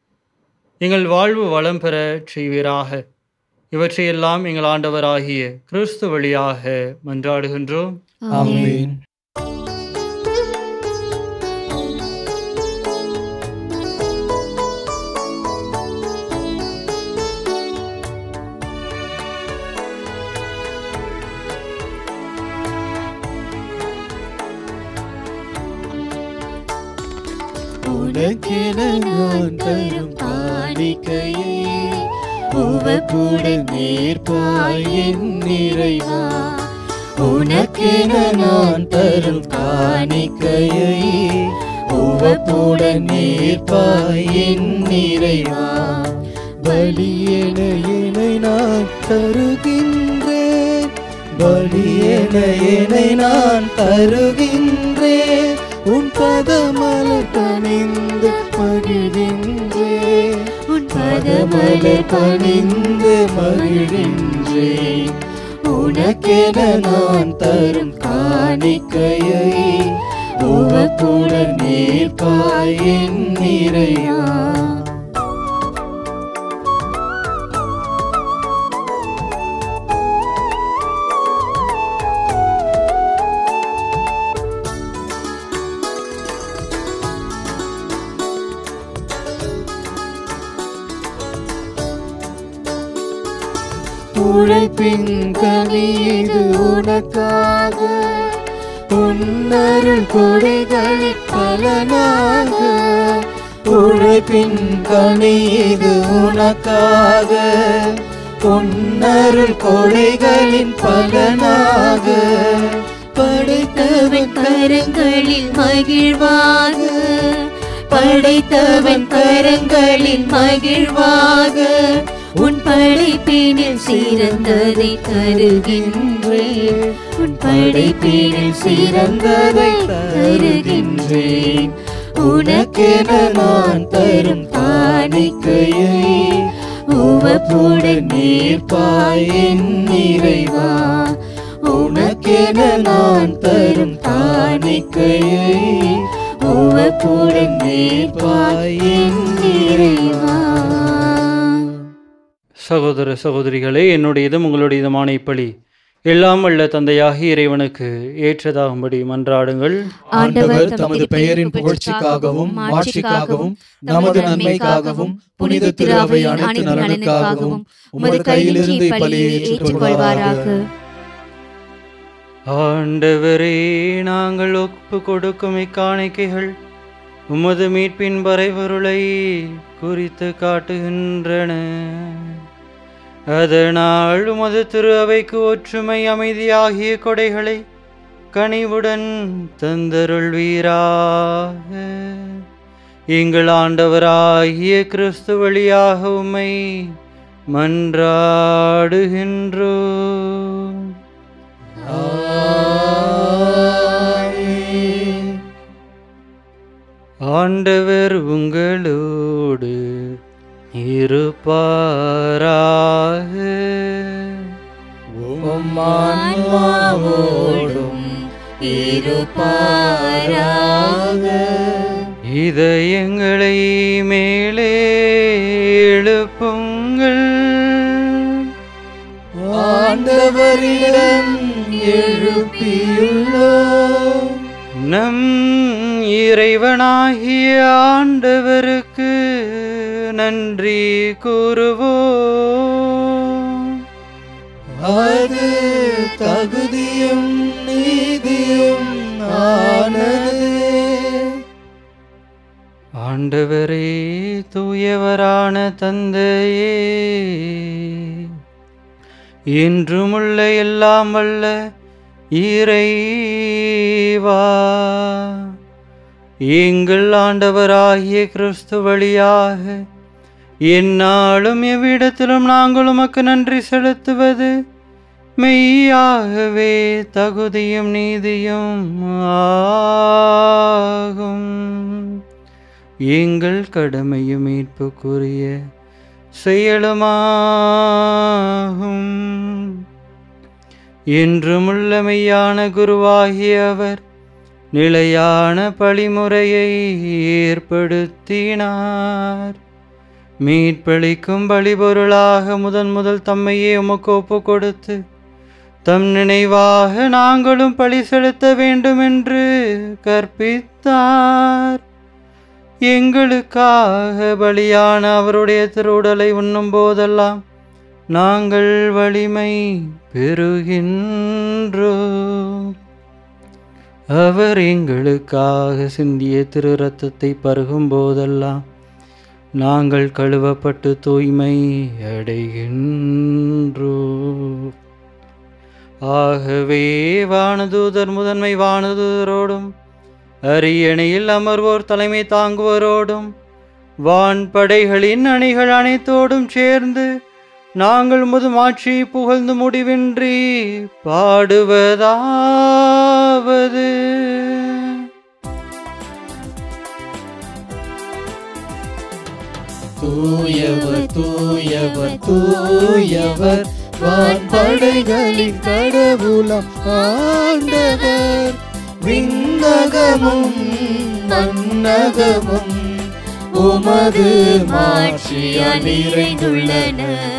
எங்கள் வாழ்வு வளம் பெற செய்வீராக இவற்றையெல்லாம் எங்கள் ஆண்டவராகிய கிறிஸ்து வழியாக மன்றாடுகின்றோம் ஆமென் உனக்கென நான் தரும் காணிக்கையை உவப்புடன் நேர்ப்பாய் என் நிறைவா உனக்கென நான் தரும் காணிக்கையை உவப்புடன் நேர்ப்பாய் என் நிறைவா பலியென என்னை நான் தருகின்றேன் பலியென என்னை நான் தருகின்றேன் உன் பதமலர் பணிந்து மகிழ்கின்றேன் உன் பதமலர் பணிந்து மகிழ்கின்றேன் உனக்கென நான் தரும் காணிக்கையை உவப்புடன் நீர்ப்பாய் என் நிறையா உழைப்பின் கனி இது உனக்காக உன்னருள் கொடைகளின் பலனாக உழைப்பின் கனி இது உனக்காக உன்னருள் கொடைகளின் பலனாக படைத்தவன் கரங்களில் மகிழ்வாக படைத்தவன் கரங்களில் மகிழ்வாக உன் படைப்பினில் சிறந்ததை தருகின்றேன் உன் படைப்பினில் சிறந்ததை தருகின்றேன் உனக்கென நான் தரும் காணிக்கையை உவப்புடன் நீர்ப்பாய் என் நிறைவா உனக்கென நான் தரும் காணிக்கையை உவப்புடன் நீர்ப்பாய் என் நிறைவா சகோதர சகோதரிகளே என்னுடையதும் உங்களுடையதுமான இப்பலி எல்லாம் வல்ல தந்தையாகி இறைவனுக்கு ஏற்றதாகும்படி மன்றாடுங்கள் ஆண்டவர் தமது பெயரின் புகழ்ச்சிக்காகவும் மாட்சிக்காகவும் நமது நன்மைக்காகவும் புனித திரு அவை அனைத்து நலனுக்காகவும் உமது கையிலிருந்து இப்பலியை ஏற்றுக்கொள்வாராக ஆண்டவரே நாங்கள் ஒப்பு கொடுக்கும் இக்காணிக்கைகள் உமது மீட்பின் வரைபொருளை குறித்து காட்டுகின்றன அதனால் உமது திரு அவைக்கு ஒற்றுமை அமைதியாகிய கொடைகளை கனிவுடன் தந்தருள்வீராக எங்கள் ஆண்டவராகிய கிறிஸ்து வழியாக உம்மை மன்றாடுகின்றோம் ஆண்டவர் உங்களோடு இருப்பாராக உம்மான்மாவோடும் இருப்பாராக இதயங்களை மேலே எழுப்புங்கள் ஆண்டவரிடம் எழுப்பியுள்ளோம் நம் இறைவனாகிய ஆண்டவருக்கு நன்றி கூறுவோம் அது தகுதியும் நீதியும் ஆனது ஆண்டவரே தூயவரான தந்தையே இன்றுமுள்ள எல்லாம் வல்ல இறைவா எங்கள் ஆண்டவராகிய கிறிஸ்து வழியாக எந்நாளும் எவ்விடத்திலும் நாங்கள் உமக்கு நன்றி செலுத்துவது மெய்யாகவே தகுதியும் நீதியும் ஆகும் எங்கள் கடமையும் மீட்புக்குரிய செயலுமாகும் என்றுமுள்ள மெய்யான குருவாகிய அவர் நிலையான பழிமுறையை ஏற்படுத்தினார் மீட்பளிக்கும் பலிபொருளாக முதன் முதல் தம்மையே உமக்கு ஒப்பு கொடுத்து தம் நினைவாக நாங்களும் பழி செலுத்த வேண்டும் என்று கற்பித்தார் எங்களுக்காக பலியான அவருடைய திருவுடலை உண்ணும் போதெல்லாம் நாங்கள் வலிமை பெறுகின்றோம் அவர் எங்களுக்காக சிந்திய திரு ரத்தத்தை பருகும் போதெல்லாம் நாங்கள் கழுவப்பட்டு தூய்மை அடைகின்றோம் ஆகவே வானதூதர் முதன்மை வானதூதரோடும் அரியணையில் அமர்வோர் தலைமை தாங்குவோரோடும் வான்படைகளின் அணிகள் அனைத்தோடும் சேர்ந்து நாங்கள் முதுமாட்சி புகழ்ந்து முடிவின்றி பாடுவதாவது தூயவர் தூயவர் தூயவர் வான்படைகளின் கடவுளம் ஆண்டவர் விண்ணகமும் மன்னகமும் உமது மாட்சியால் நிறைந்துள்ளன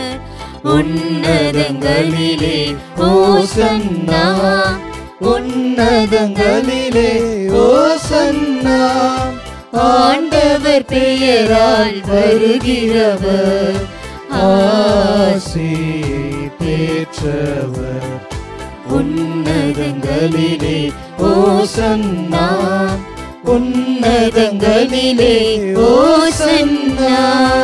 உன்னதங்களிலே ஓசன்னா உன்னதங்களிலே ஓசன்னா ஆண்டவர் பெயரால் வருகிறவர் ஆசி பெற்றவர் உன்னதங்களிலே ஓசன்னா உன்னதங்களிலே ஓசன்னா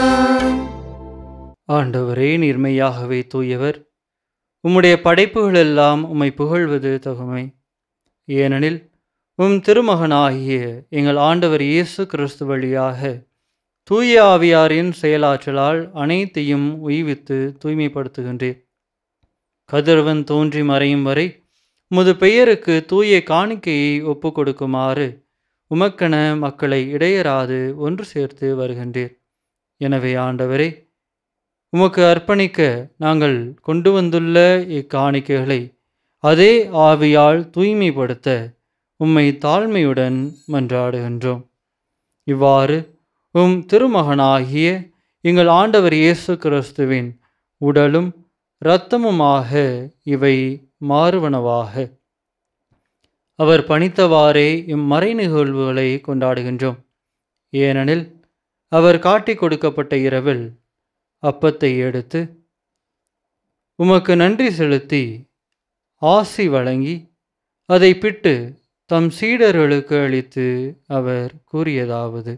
ஆண்டவரே நீர்மையாகவே தூயவர் உம்முடைய படைப்புகள் எல்லாம் உம்மை புகழ்வது தகுமை ஏனெனில் உம் திருமகனாகிய எங்கள் ஆண்டவர் இயேசு கிறிஸ்து வழியாக தூய ஆவியாரின் செயலாற்றலால் அனைத்தையும் உய்வித்து தூய்மைப்படுத்துகின்றேன் கதிரவன் தோன்றி மறையும் வரை உமது பெயருக்கு தூய காணிக்கையை ஒப்பு கொடுக்குமாறு உமக்கென மக்களை இடையராது ஒன்று சேர்த்து வருகின்றேன் எனவே ஆண்டவரே உமக்கு அர்ப்பணிக்க நாங்கள் கொண்டு வந்துள்ள இக்காணிக்கைகளை அதே ஆவியால் தூய்மைப்படுத்த உம்மை தாழ்மையுடன் மன்றாடுகின்றோம் இவ்வாறு உம் திருமகனாகிய எங்கள் ஆண்டவர் இயேசு கிறிஸ்துவின் உடலும் இரத்தமுமாக இவை மாறுவனவாக அவர் பணித்தவாறே இம்மறை நிகழ்வுகளை கொண்டாடுகின்றோம் ஏனெனில் அவர் காட்டிக் கொடுக்கப்பட்ட இரவில் அப்பத்தை எடுத்து உமக்கு நன்றி செலுத்தி ஆசி வழங்கி அதை பிட்டு தம் சீடர்களுக்கு அளித்து அவர் கூறியதாவது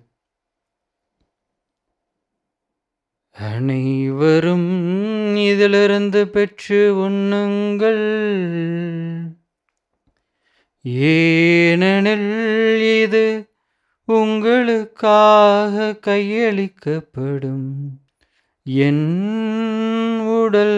அனைவரும் இதிலிருந்து பெற்று உண்ணுங்கள் ஏனெனில் இது உங்களுக்காக கையளிக்கப்படும் என் உடல்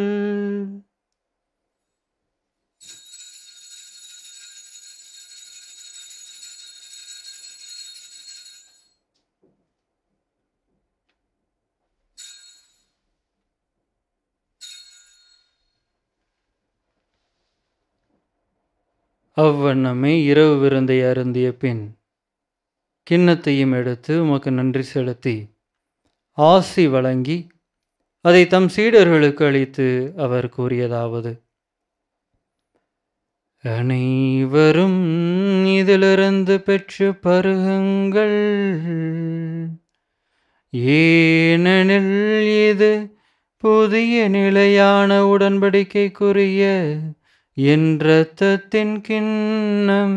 அவ்வண்ணமே இரவு விருந்தை அருந்திய பின் கிண்ணத்தையும் எடுத்து உமக்கு நன்றி செலுத்தி ஆசி வழங்கி அதை தம் சீடர்களுக்கு அளித்து அவர் கூறியதாவது அனைவரும் இதிலிருந்து பெற்று பருகுங்கள் ஏனெனில் இது புதிய நிலையான உடன்படிக்கைக்குரிய என் இரத்தத்தின் கிண்ணம்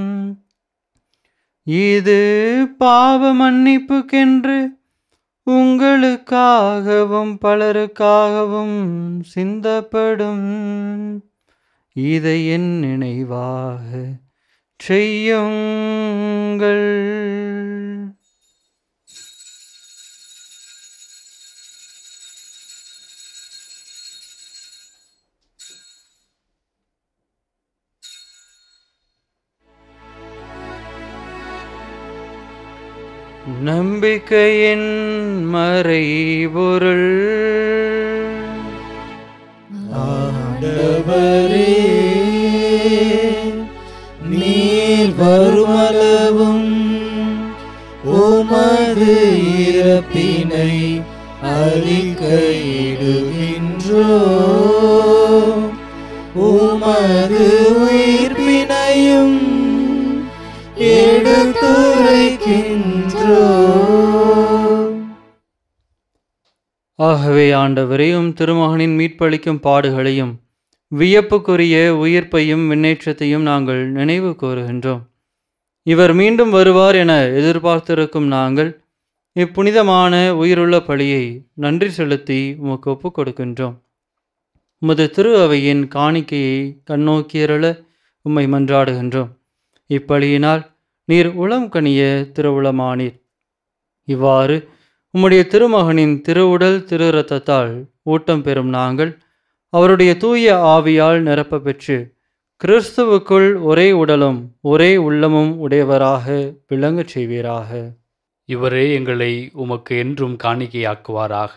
இது பாவ மன்னிப்புக்கென்று உங்களுக்காகவும் பலருக்காகவும் சிந்தப்படும் இதை என் நினைவாக செய்யுங்கள் நம்பிக்கையின் மறைபொருள் ஆண்டவரே நீர் வருமளவும் உமது இறப்பினை அறிக்கையிடுகின்றோ உமது உயிர்ப்பினையும் எடுத்துரைக்கின்றோ ஆகவே ஆண்டவரே உம் திருமகனின் மீட்பளிக்கும் பாடுகளையும் வியப்புக்குரிய உயிர்ப்பையும் விண்ணேற்றத்தையும் நாங்கள் நினைவு கூறுகின்றோம் இவர் மீண்டும் வருவார் என எதிர்பார்த்திருக்கும் நாங்கள் இப்புனிதமான உயிருள்ள பலியை நன்றி செலுத்தி உமக்கு ஒப்புக் கொடுக்கின்றோம் உமது திரு அவையின் காணிக்கையை கண்ணோக்கியருள உம்மை மன்றாடுகின்றோம் இப்பலியினால் நீர் உளம் கனிய திருவுளமானீர் இவ்வாறு உம்முடைய திருமகனின் திருவுடல் திரு இரத்தத்தால் ஊட்டம் பெறும் நாங்கள் அவருடைய தூய ஆவியால் நிரப்ப பெற்று கிறிஸ்துவுக்குள் ஒரே உடலும் ஒரே உள்ளமும் உடையவராக விளங்கச் செய்வீராக இவரே எங்களை உமக்கு என்றும் காணிக்கையாக்குவாராக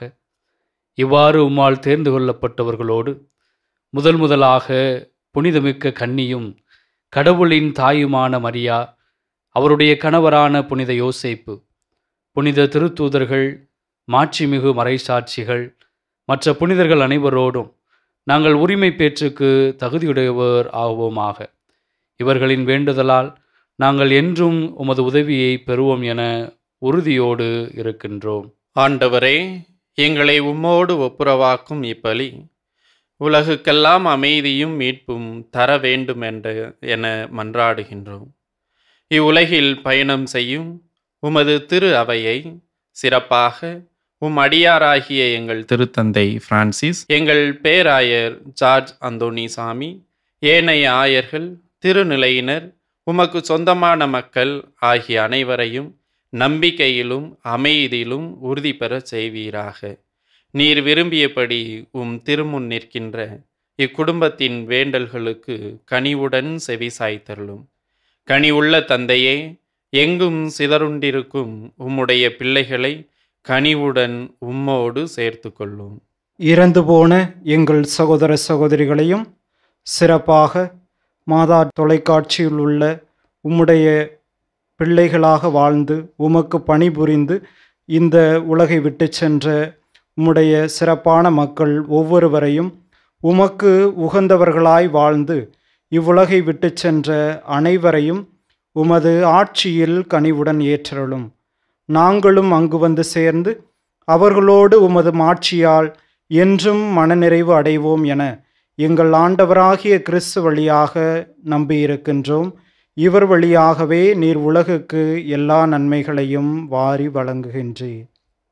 இவ்வாறு உம்மால் தேர்ந்து கொள்ளப்பட்டவர்களோடு முதல் முதலாக புனிதமிக்க கன்னியும் கடவுளின் தாயுமான மரியா அவருடைய கணவரான புனித யோசேப்பு புனித திருத்தூதர்கள் மாட்சிமிகு மறைசாட்சிகள் மற்ற புனிதர்கள் அனைவரோடும் நாங்கள் உரிமை பேற்றுக்கு தகுதியுடையவர் ஆகுவோமாக இவர்களின் வேண்டுதலால் நாங்கள் என்றும் உமது உதவியை பெறுவோம் என உறுதியோடு இருக்கின்றோம் ஆண்டவரே எங்களை உம்மோடு ஒப்புரவாக்கும் இப்பலி உலகுக்கெல்லாம் அமைதியும் மீட்பும் தர வேண்டும் என்ற என மன்றாடுகின்றோம் இவ்வுலகில் பயணம் செய்யும் உமது திரு அவையை சிறப்பாக உம் அடியாராகிய எங்கள் திருத்தந்தை பிரான்சிஸ் எங்கள் பேராயர் ஜார்ஜ் அந்தோனிசாமி ஏனைய ஆயர்கள் திருநிலையினர் உமக்கு சொந்தமான மக்கள் ஆகிய அனைவரையும் நம்பிக்கையிலும் அமைதியிலும் உறுதி பெறச் செய்வீராக நீர் விரும்பியபடி உம் திருமுன் நிற்கின்ற இக்குடும்பத்தின் வேண்டல்களுக்கு கனிவுடன் செவி சாய்த்தருளும் கனிவுள்ள தந்தையே எங்கும் சிதறுண்டிருக்கும் உம்முடைய பிள்ளைகளை கனிவுடன் உம்மோடு சேர்த்து கொள்ளும் இறந்து போன எங்கள் சகோதர சகோதரிகளையும் சிறப்பாக மாதா தொலைக்காட்சியில் உள்ள உம்முடைய பிள்ளைகளாக வாழ்ந்து உமக்கு பணிபுரிந்து இந்த உலகை விட்டு சென்ற உம்முடைய சிறப்பான மக்கள் ஒவ்வொருவரையும் உமக்கு உகந்தவர்களாய் வாழ்ந்து இவ்வுலகை விட்டுச் சென்ற அனைவரையும் உமது ஆட்சியில் கனிவுடன் ஏற்றருளும் நாங்களும் அங்கு வந்து சேர்ந்து அவர்களோடு உமது மாட்சியால் என்றும் மனநிறைவு அடைவோம் என எங்கள் ஆண்டவராகிய கிறிஸ்து வழியாக நம்பியிருக்கின்றோம் இவர் வழியாகவே நீர் உலகுக்கு எல்லா நன்மைகளையும் வாரி வழங்குகின்றீர்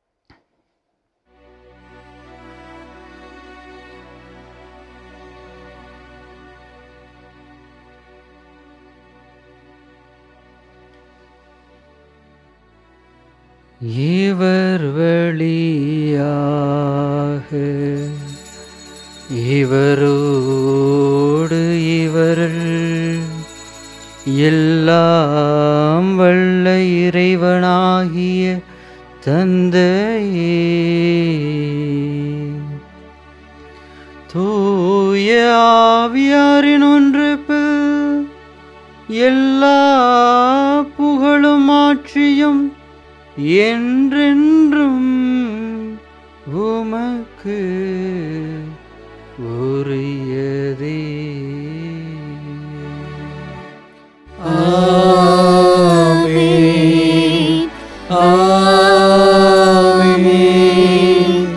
இவர் வழியாக இவரோடு இவரில் எல்லாம் வல்ல இறைவனாகிய தந்தையே தூய ஆவியாரின் ஒன்றிப்பில் எல்லா புகழும் ஆட்சியும் என்றென்றும் உமக்கு உரியதே ஆமென் ஆமென்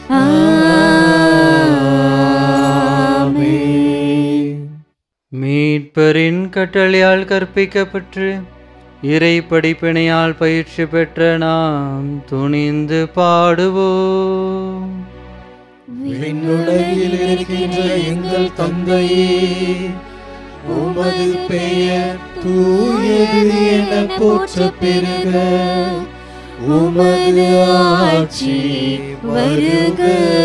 ஆமென் மீட்பரின் கட்டளையால் கற்பிக்கப்பட்டு இறை படிப்பினையால் பயிற்சி பெற்ற நாம் துணிந்து பாடுவோம் விண்ணுலகில் இருக்கின்ற எங்கள் தந்தையே உமது பெயர் தூயது என போற்ற பெருக உமது ஆட்சி வருக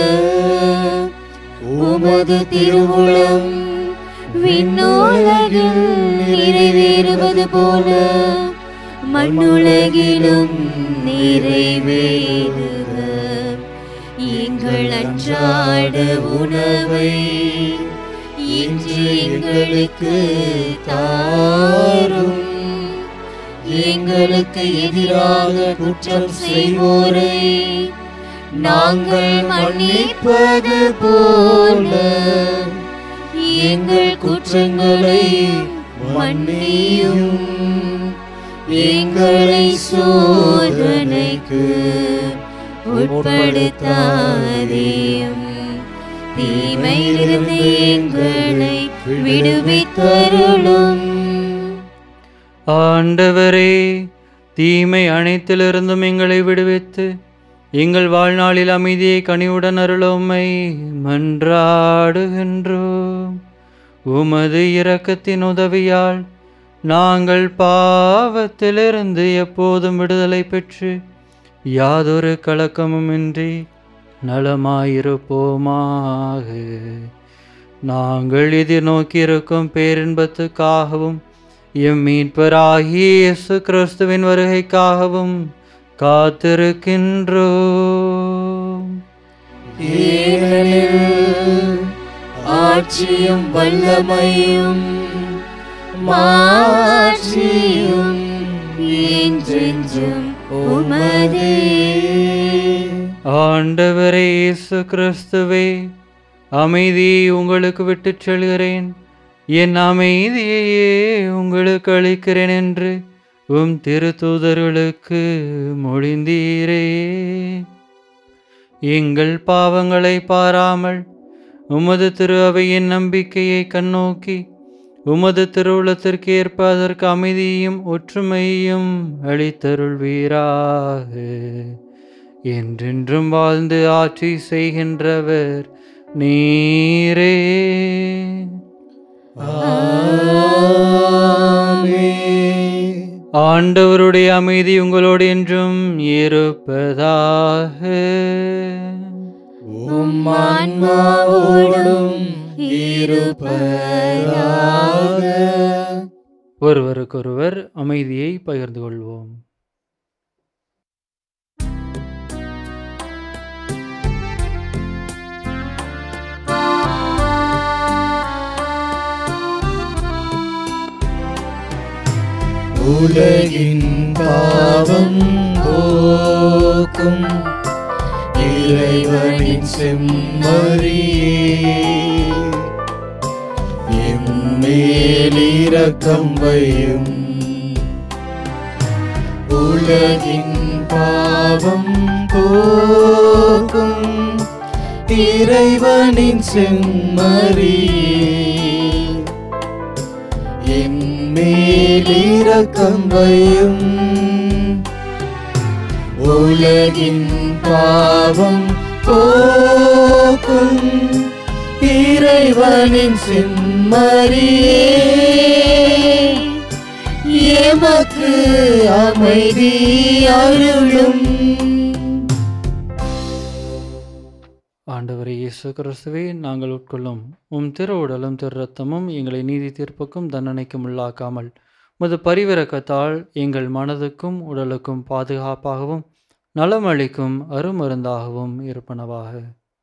உமது திருவுளம் விண்ணுலகில் நிறைவேறுவது போல மண்ணுலகிலும் நிறைவேறுக எங்கள் அன்றாட உணவை இன்று எங்களுக்கு தாரும் எங்களுக்கு எதிராக குற்றம் செய்வோரை நாங்கள் மன்னிப்பது போல எங்கள் குற்றங்களை மன்னியும் எங்களை சோதனைக்கு உட்படுத்தாதேயும் தீமையிலிருந்து எங்களை விடுவித்தருளும் ஆண்டவரே தீமை அனைத்திலிருந்தும் எங்களை விடுவித்து எங்கள் வாழ்நாளில் அமைதியை கனிவுடன் அருளுமை மன்றாடுகின்றோம் உமது இரக்கத்தின் உதவியால் நாங்கள் பாவத்திலிருந்து எப்போதும் விடுதலை பெற்று யாதொரு கலக்கமுமின்றி நலமாயிருப்போமாக நாங்கள் எதிர்நோக்கியிருக்கும் பேரின்பத்துக்காகவும் எம் மீட்பராகிய இயேசு கிறிஸ்துவின் வருகைக்காகவும் காத்திருக்கின்றோம் ஏனெனில் ஆட்சியும் வல்லமையும் மாட்சியும் என்றென்றும் உமதே ஆண்டவரே இயேசு கிறிஸ்துவே அமைதியை உங்களுக்கு விட்டுச் செல்கிறேன் என் அமைதியையே உங்களுக்கு அளிக்கிறேன் என்று உம் திருத்தூதர்களுக்கு மொழிந்தீரே எங்கள் பாவங்களை பாராமல் உமது திரு அவையின் நம்பிக்கையை கண்ணோக்கி உமது திருவுளத்திற்கு ஏற்ப அதற்கு அமைதியும் ஒற்றுமையும் அளித்தருள்வீராக என்றென்றும் வாழ்ந்து ஆட்சி செய்கின்றவர் நீரே ஆண்டவருடைய அமைதி உங்களோடு என்றும் இருப்பதாக உம் ஆன்மாவோடும் இருப்பதாக ஒருவருக்கொருவர் அமைதியை பகிர்ந்து கொள்வோம் உலகின் பாவம் போக்கும் இறைவனின் செம்மறியே எம்மேல் இரக்கம் வையும் உலகின் பாவம் போக்கும் இறைவனின் செம்மறியே என் மேல் இரக்கம் வையும் உலகின் பாவம் போக்கும் இறைவனின் செம்மறியே எமக்கு அமைதி அருளும் ஆண்டவரே இயேசு கிறிஸ்துவே நாங்கள் உட்கொள்ளும் உம் திரு உடலும் திரு ரத்தமும் எங்களை நீதி தீர்ப்புக்கும் தண்டனைக்கும் உள்ளாக்காமல் முது பரிவிறக்கத்தால் எங்கள் மனதுக்கும் உடலுக்கும் பாதுகாப்பாகவும் நலமளிக்கும் அருமருந்தாகவும் இருப்பனவாக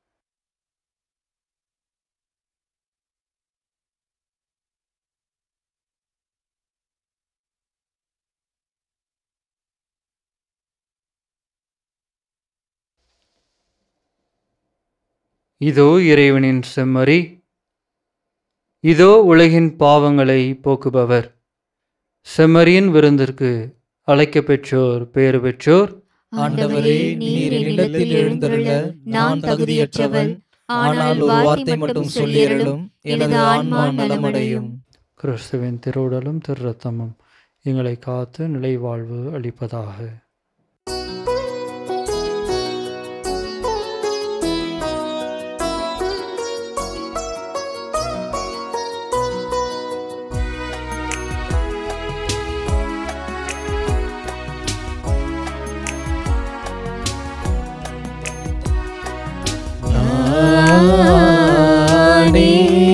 இதோ இறைவனின் செம்மறி இதோ உலகின் பாவங்களை போக்குபவர் செம்மறியின் விருந்திற்கு அழைக்க பெற்றோர் பேறு பெற்றோர் ஆண்டவரே நீர் என்னிடத்தில் எழுந்தருள நான் தகுதியற்றவன் ஆனால் ஒரு வார்த்தை மட்டும் சொல்லியருளும் எனது ஆன்மா நலமடையும் கிறிஸ்துவின் திருவுடலும் திரு ரத்தமும் எங்களை காத்து நிலைவாழ்வு அளிப்பதாக நானே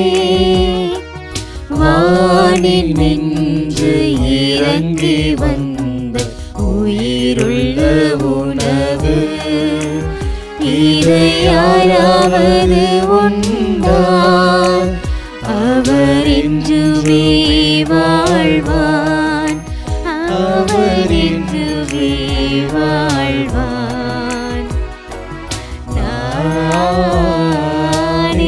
வானில் நின்று இறங்கி வந்த உயிருள்ள உணவு இதை யாராவது உண்டா அவர் இன்றுமே வாழ்வான் அவர் இன்றுமே வாழ்வான் நானே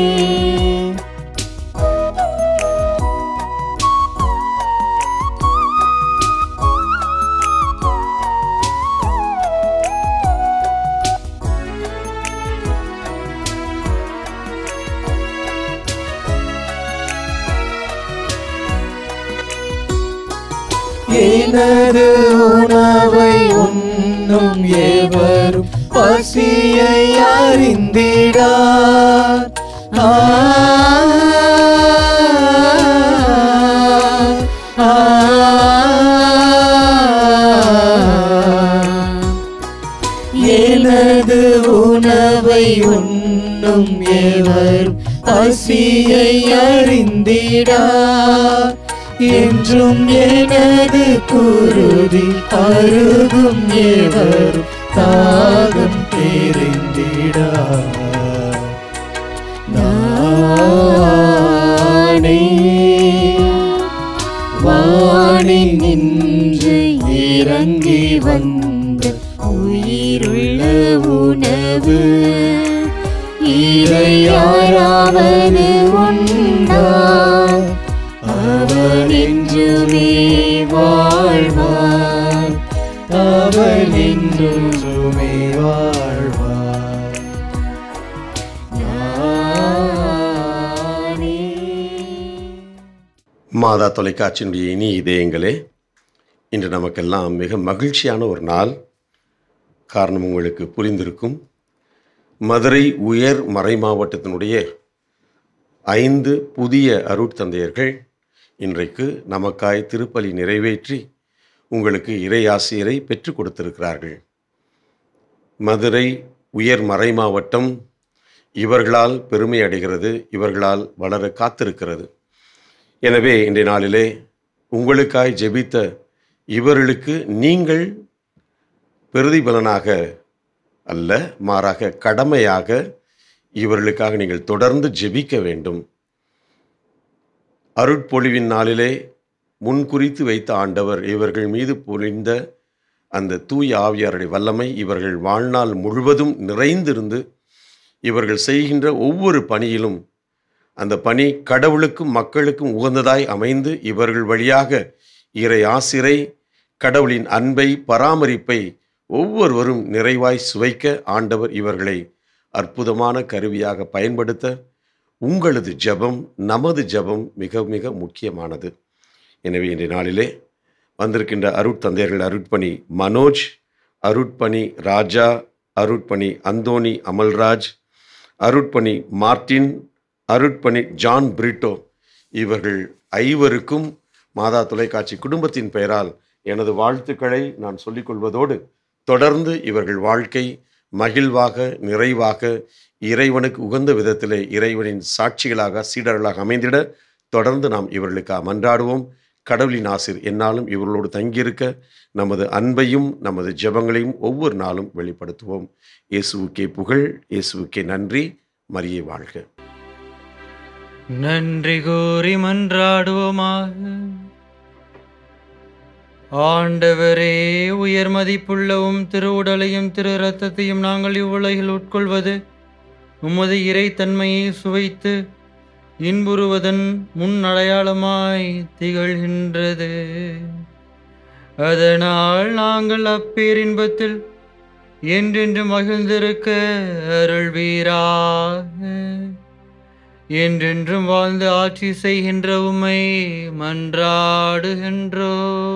எனது உணவை உண்ணும் எவரும் பசியை அறிந்திடார் ஆ, ஆ, எனது உணவை உண்ணும் எவரும் பசியை அறிந்திடார் என்றும் எனது குருதி அருகும் எவரும் தாகம் தெரிந்திடார் நானே வாணி நின்று இறங்கி வந்த உயிருள்ள உணவு இதை யாராவது உண்டா அவன் என்றுமே வாழ்வான் அவன் என்றுமே வாழ்வான் மாதா தொலைக்காட்சியினுடைய இனி இதயங்களே இன்று நமக்கெல்லாம் மிக மகிழ்ச்சியான ஒரு நாள் காரணம் உங்களுக்கு புரிந்திருக்கும் மதுரை உயர் மறை மாவட்டத்தினுடைய ஐந்து புதிய அருட்தந்தையர்கள் இன்றைக்கு நமக்காய் திருப்பலி நிறைவேற்றி உங்களுக்கு இறையாசிரியரை பெற்றுக் கொடுத்திருக்கிறார்கள் மதுரை உயர் மறை மாவட்டம் இவர்களால் பெருமை அடைகிறது இவர்களால் வளர காத்திருக்கிறது எனவே இன்றைய நாளிலே உங்களுக்காய் ஜெபித்த இவர்களுக்கு நீங்கள் பிரதிபலனாக அல்ல மாறாக கடமையாக இவர்களுக்காக நீங்கள் தொடர்ந்து ஜெபிக்க வேண்டும் அருட்பொழிவின் நாளிலே முன்குறித்து வைத்த ஆண்டவர் இவர்கள் மீது பொழிந்த அந்த தூய ஆவியாருடைய வல்லமை இவர்கள் வாழ்நாள் முழுவதும் நிறைந்திருந்து இவர்கள் செய்கின்ற ஒவ்வொரு பணியிலும் அந்த பணி கடவுளுக்கும் மக்களுக்கும் உகந்ததாய் அமைந்து இவர்கள் வழியாக இறை ஆசிரை கடவுளின் அன்பை பராமரிப்பை ஒவ்வொருவரும் நிறைவாய் சுவைக்க ஆண்டவர் இவர்களை அற்புதமான கருவியாக பயன்படுத்த உங்களது ஜெபம் நமது ஜெபம் மிக மிக முக்கியமானது எனவே இன்றைய நாளிலே வந்திருக்கின்ற அருட்தந்தையர்கள் அருட்பணி மனோஜ் அருட்பணி ராஜா அருட்பணி அந்தோணி அமல்ராஜ் அருட்பணி மார்ட்டின் அருட்பணி ஜான் பிரிட்டோ இவர்கள் ஐவருக்கும் மாதா தொலைக்காட்சி குடும்பத்தின் பெயரால் எனது வாழ்த்துக்களை நான் சொல்லிக்கொள்வதோடு தொடர்ந்து இவர்கள் வாழ்க்கை மகிழ்வாக நிறைவாக இறைவனுக்கு உகந்த விதத்திலே இறைவனின் சாட்சிகளாக சீடர்களாக அமைந்திட தொடர்ந்து நாம் இவர்களுக்கு மன்றாடுவோம் கடவுளின் ஆசிர் என்னாலும் இவர்களோடு தங்கியிருக்க நமது அன்பையும் நமது ஜெபங்களையும் ஒவ்வொரு நாளும் வெளிப்படுத்துவோம் இயேசுவுக்கே புகழ் இயேசுவுக்கே நன்றி மரியே வாழ்க நன்றி கூறி மன்றாடுவோமாக ஆண்டவரே உயர் மதிப்புள்ளவும் திரு உடலையும் திரு இரத்தத்தையும் நாங்கள் இவ்வுலகில் உட்கொள்வது உமது இறைத்தன்மையை சுவைத்து இன்புறுவதன் முன் அடையாளமாய் திகழ்கின்றது அதனால் நாங்கள் அப்பேரின்பத்தில் என்றென்று மகிழ்ந்திருக்க அருள்வீராக என்றென்றும் வாழ்ந்து ஆட்சி செய்கின்ற உம்மை மன்றாடுகின்றோ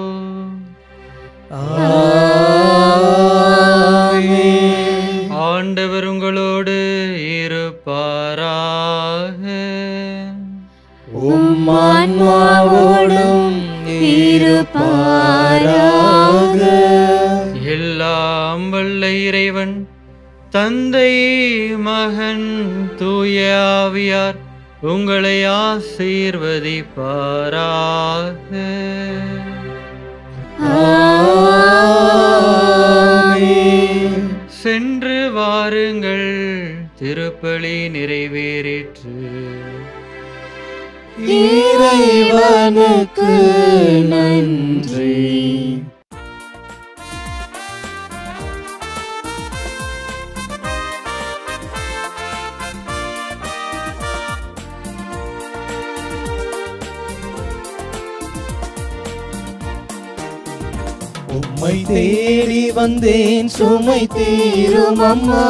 ஆண்டவர் உங்களோடு இருப்பாராக உம்மான்மாவோடும் இருப்பாராக எல்லாம் வல்ல இறைவன் தந்தை மகன் தூய ஆவியார் உங்களை ஆசீர்வதிப்பாராக சென்று வாருங்கள் திருப்பலி நிறைவேறிற்று இறைவனுக்கு நன்றி உம்மை தேடி வந்தேன் சுமை தீரும் அம்மா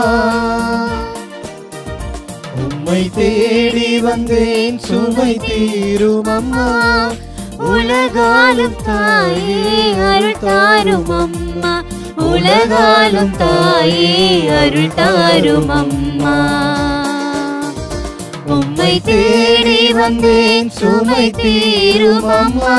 உம்மை தேடி வந்தேன் சுமை தீரும் அம்மா உலகாலும் தாயே அருள் தாரும் அம்மா உலகாலும் தாயே அருள் தாரும் அம்மா உம்மை தேடி வந்தேன் சுமை தீரும் அம்மா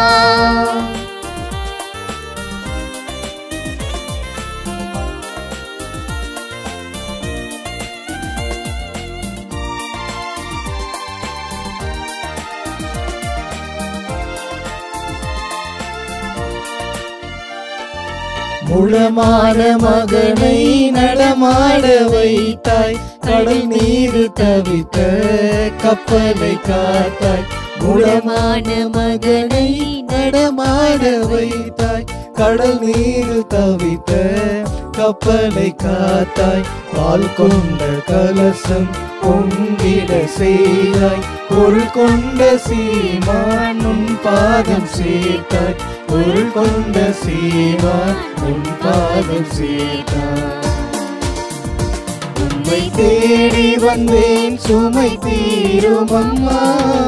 முழமான மகனை நடமாட வைத்தாய் கடல் நீர் தவித்த கப்பலை காத்தாய் முழமான மகனை நடமாட வைத்தாய் கடல் நீர் தவித்த கப்பலை காத்தாய் பால் கொண்ட கலசம் பொங்கிட செய்தாய் பொருள் கொண்ட சீமான் உன் பாதம் சேர்த்தாய் பொருள் கொண்ட சீமான் உன் பாதம் சேர்த்தாய் உம்மை தேடி வந்தேன் சுமை தீரும் அம்மா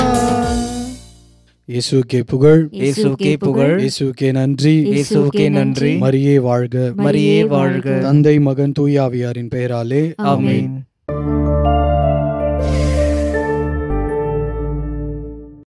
இயேசுக்கே புகழ் இயேசுக்கே புகழ். இயேசுக்கே நன்றி இயேசுவுக்கே நன்றி. மரியே வாழ்க மரியே வாழ்க. தந்தை மகன் தூயாவியாரின் பெயராலே ஆமென்.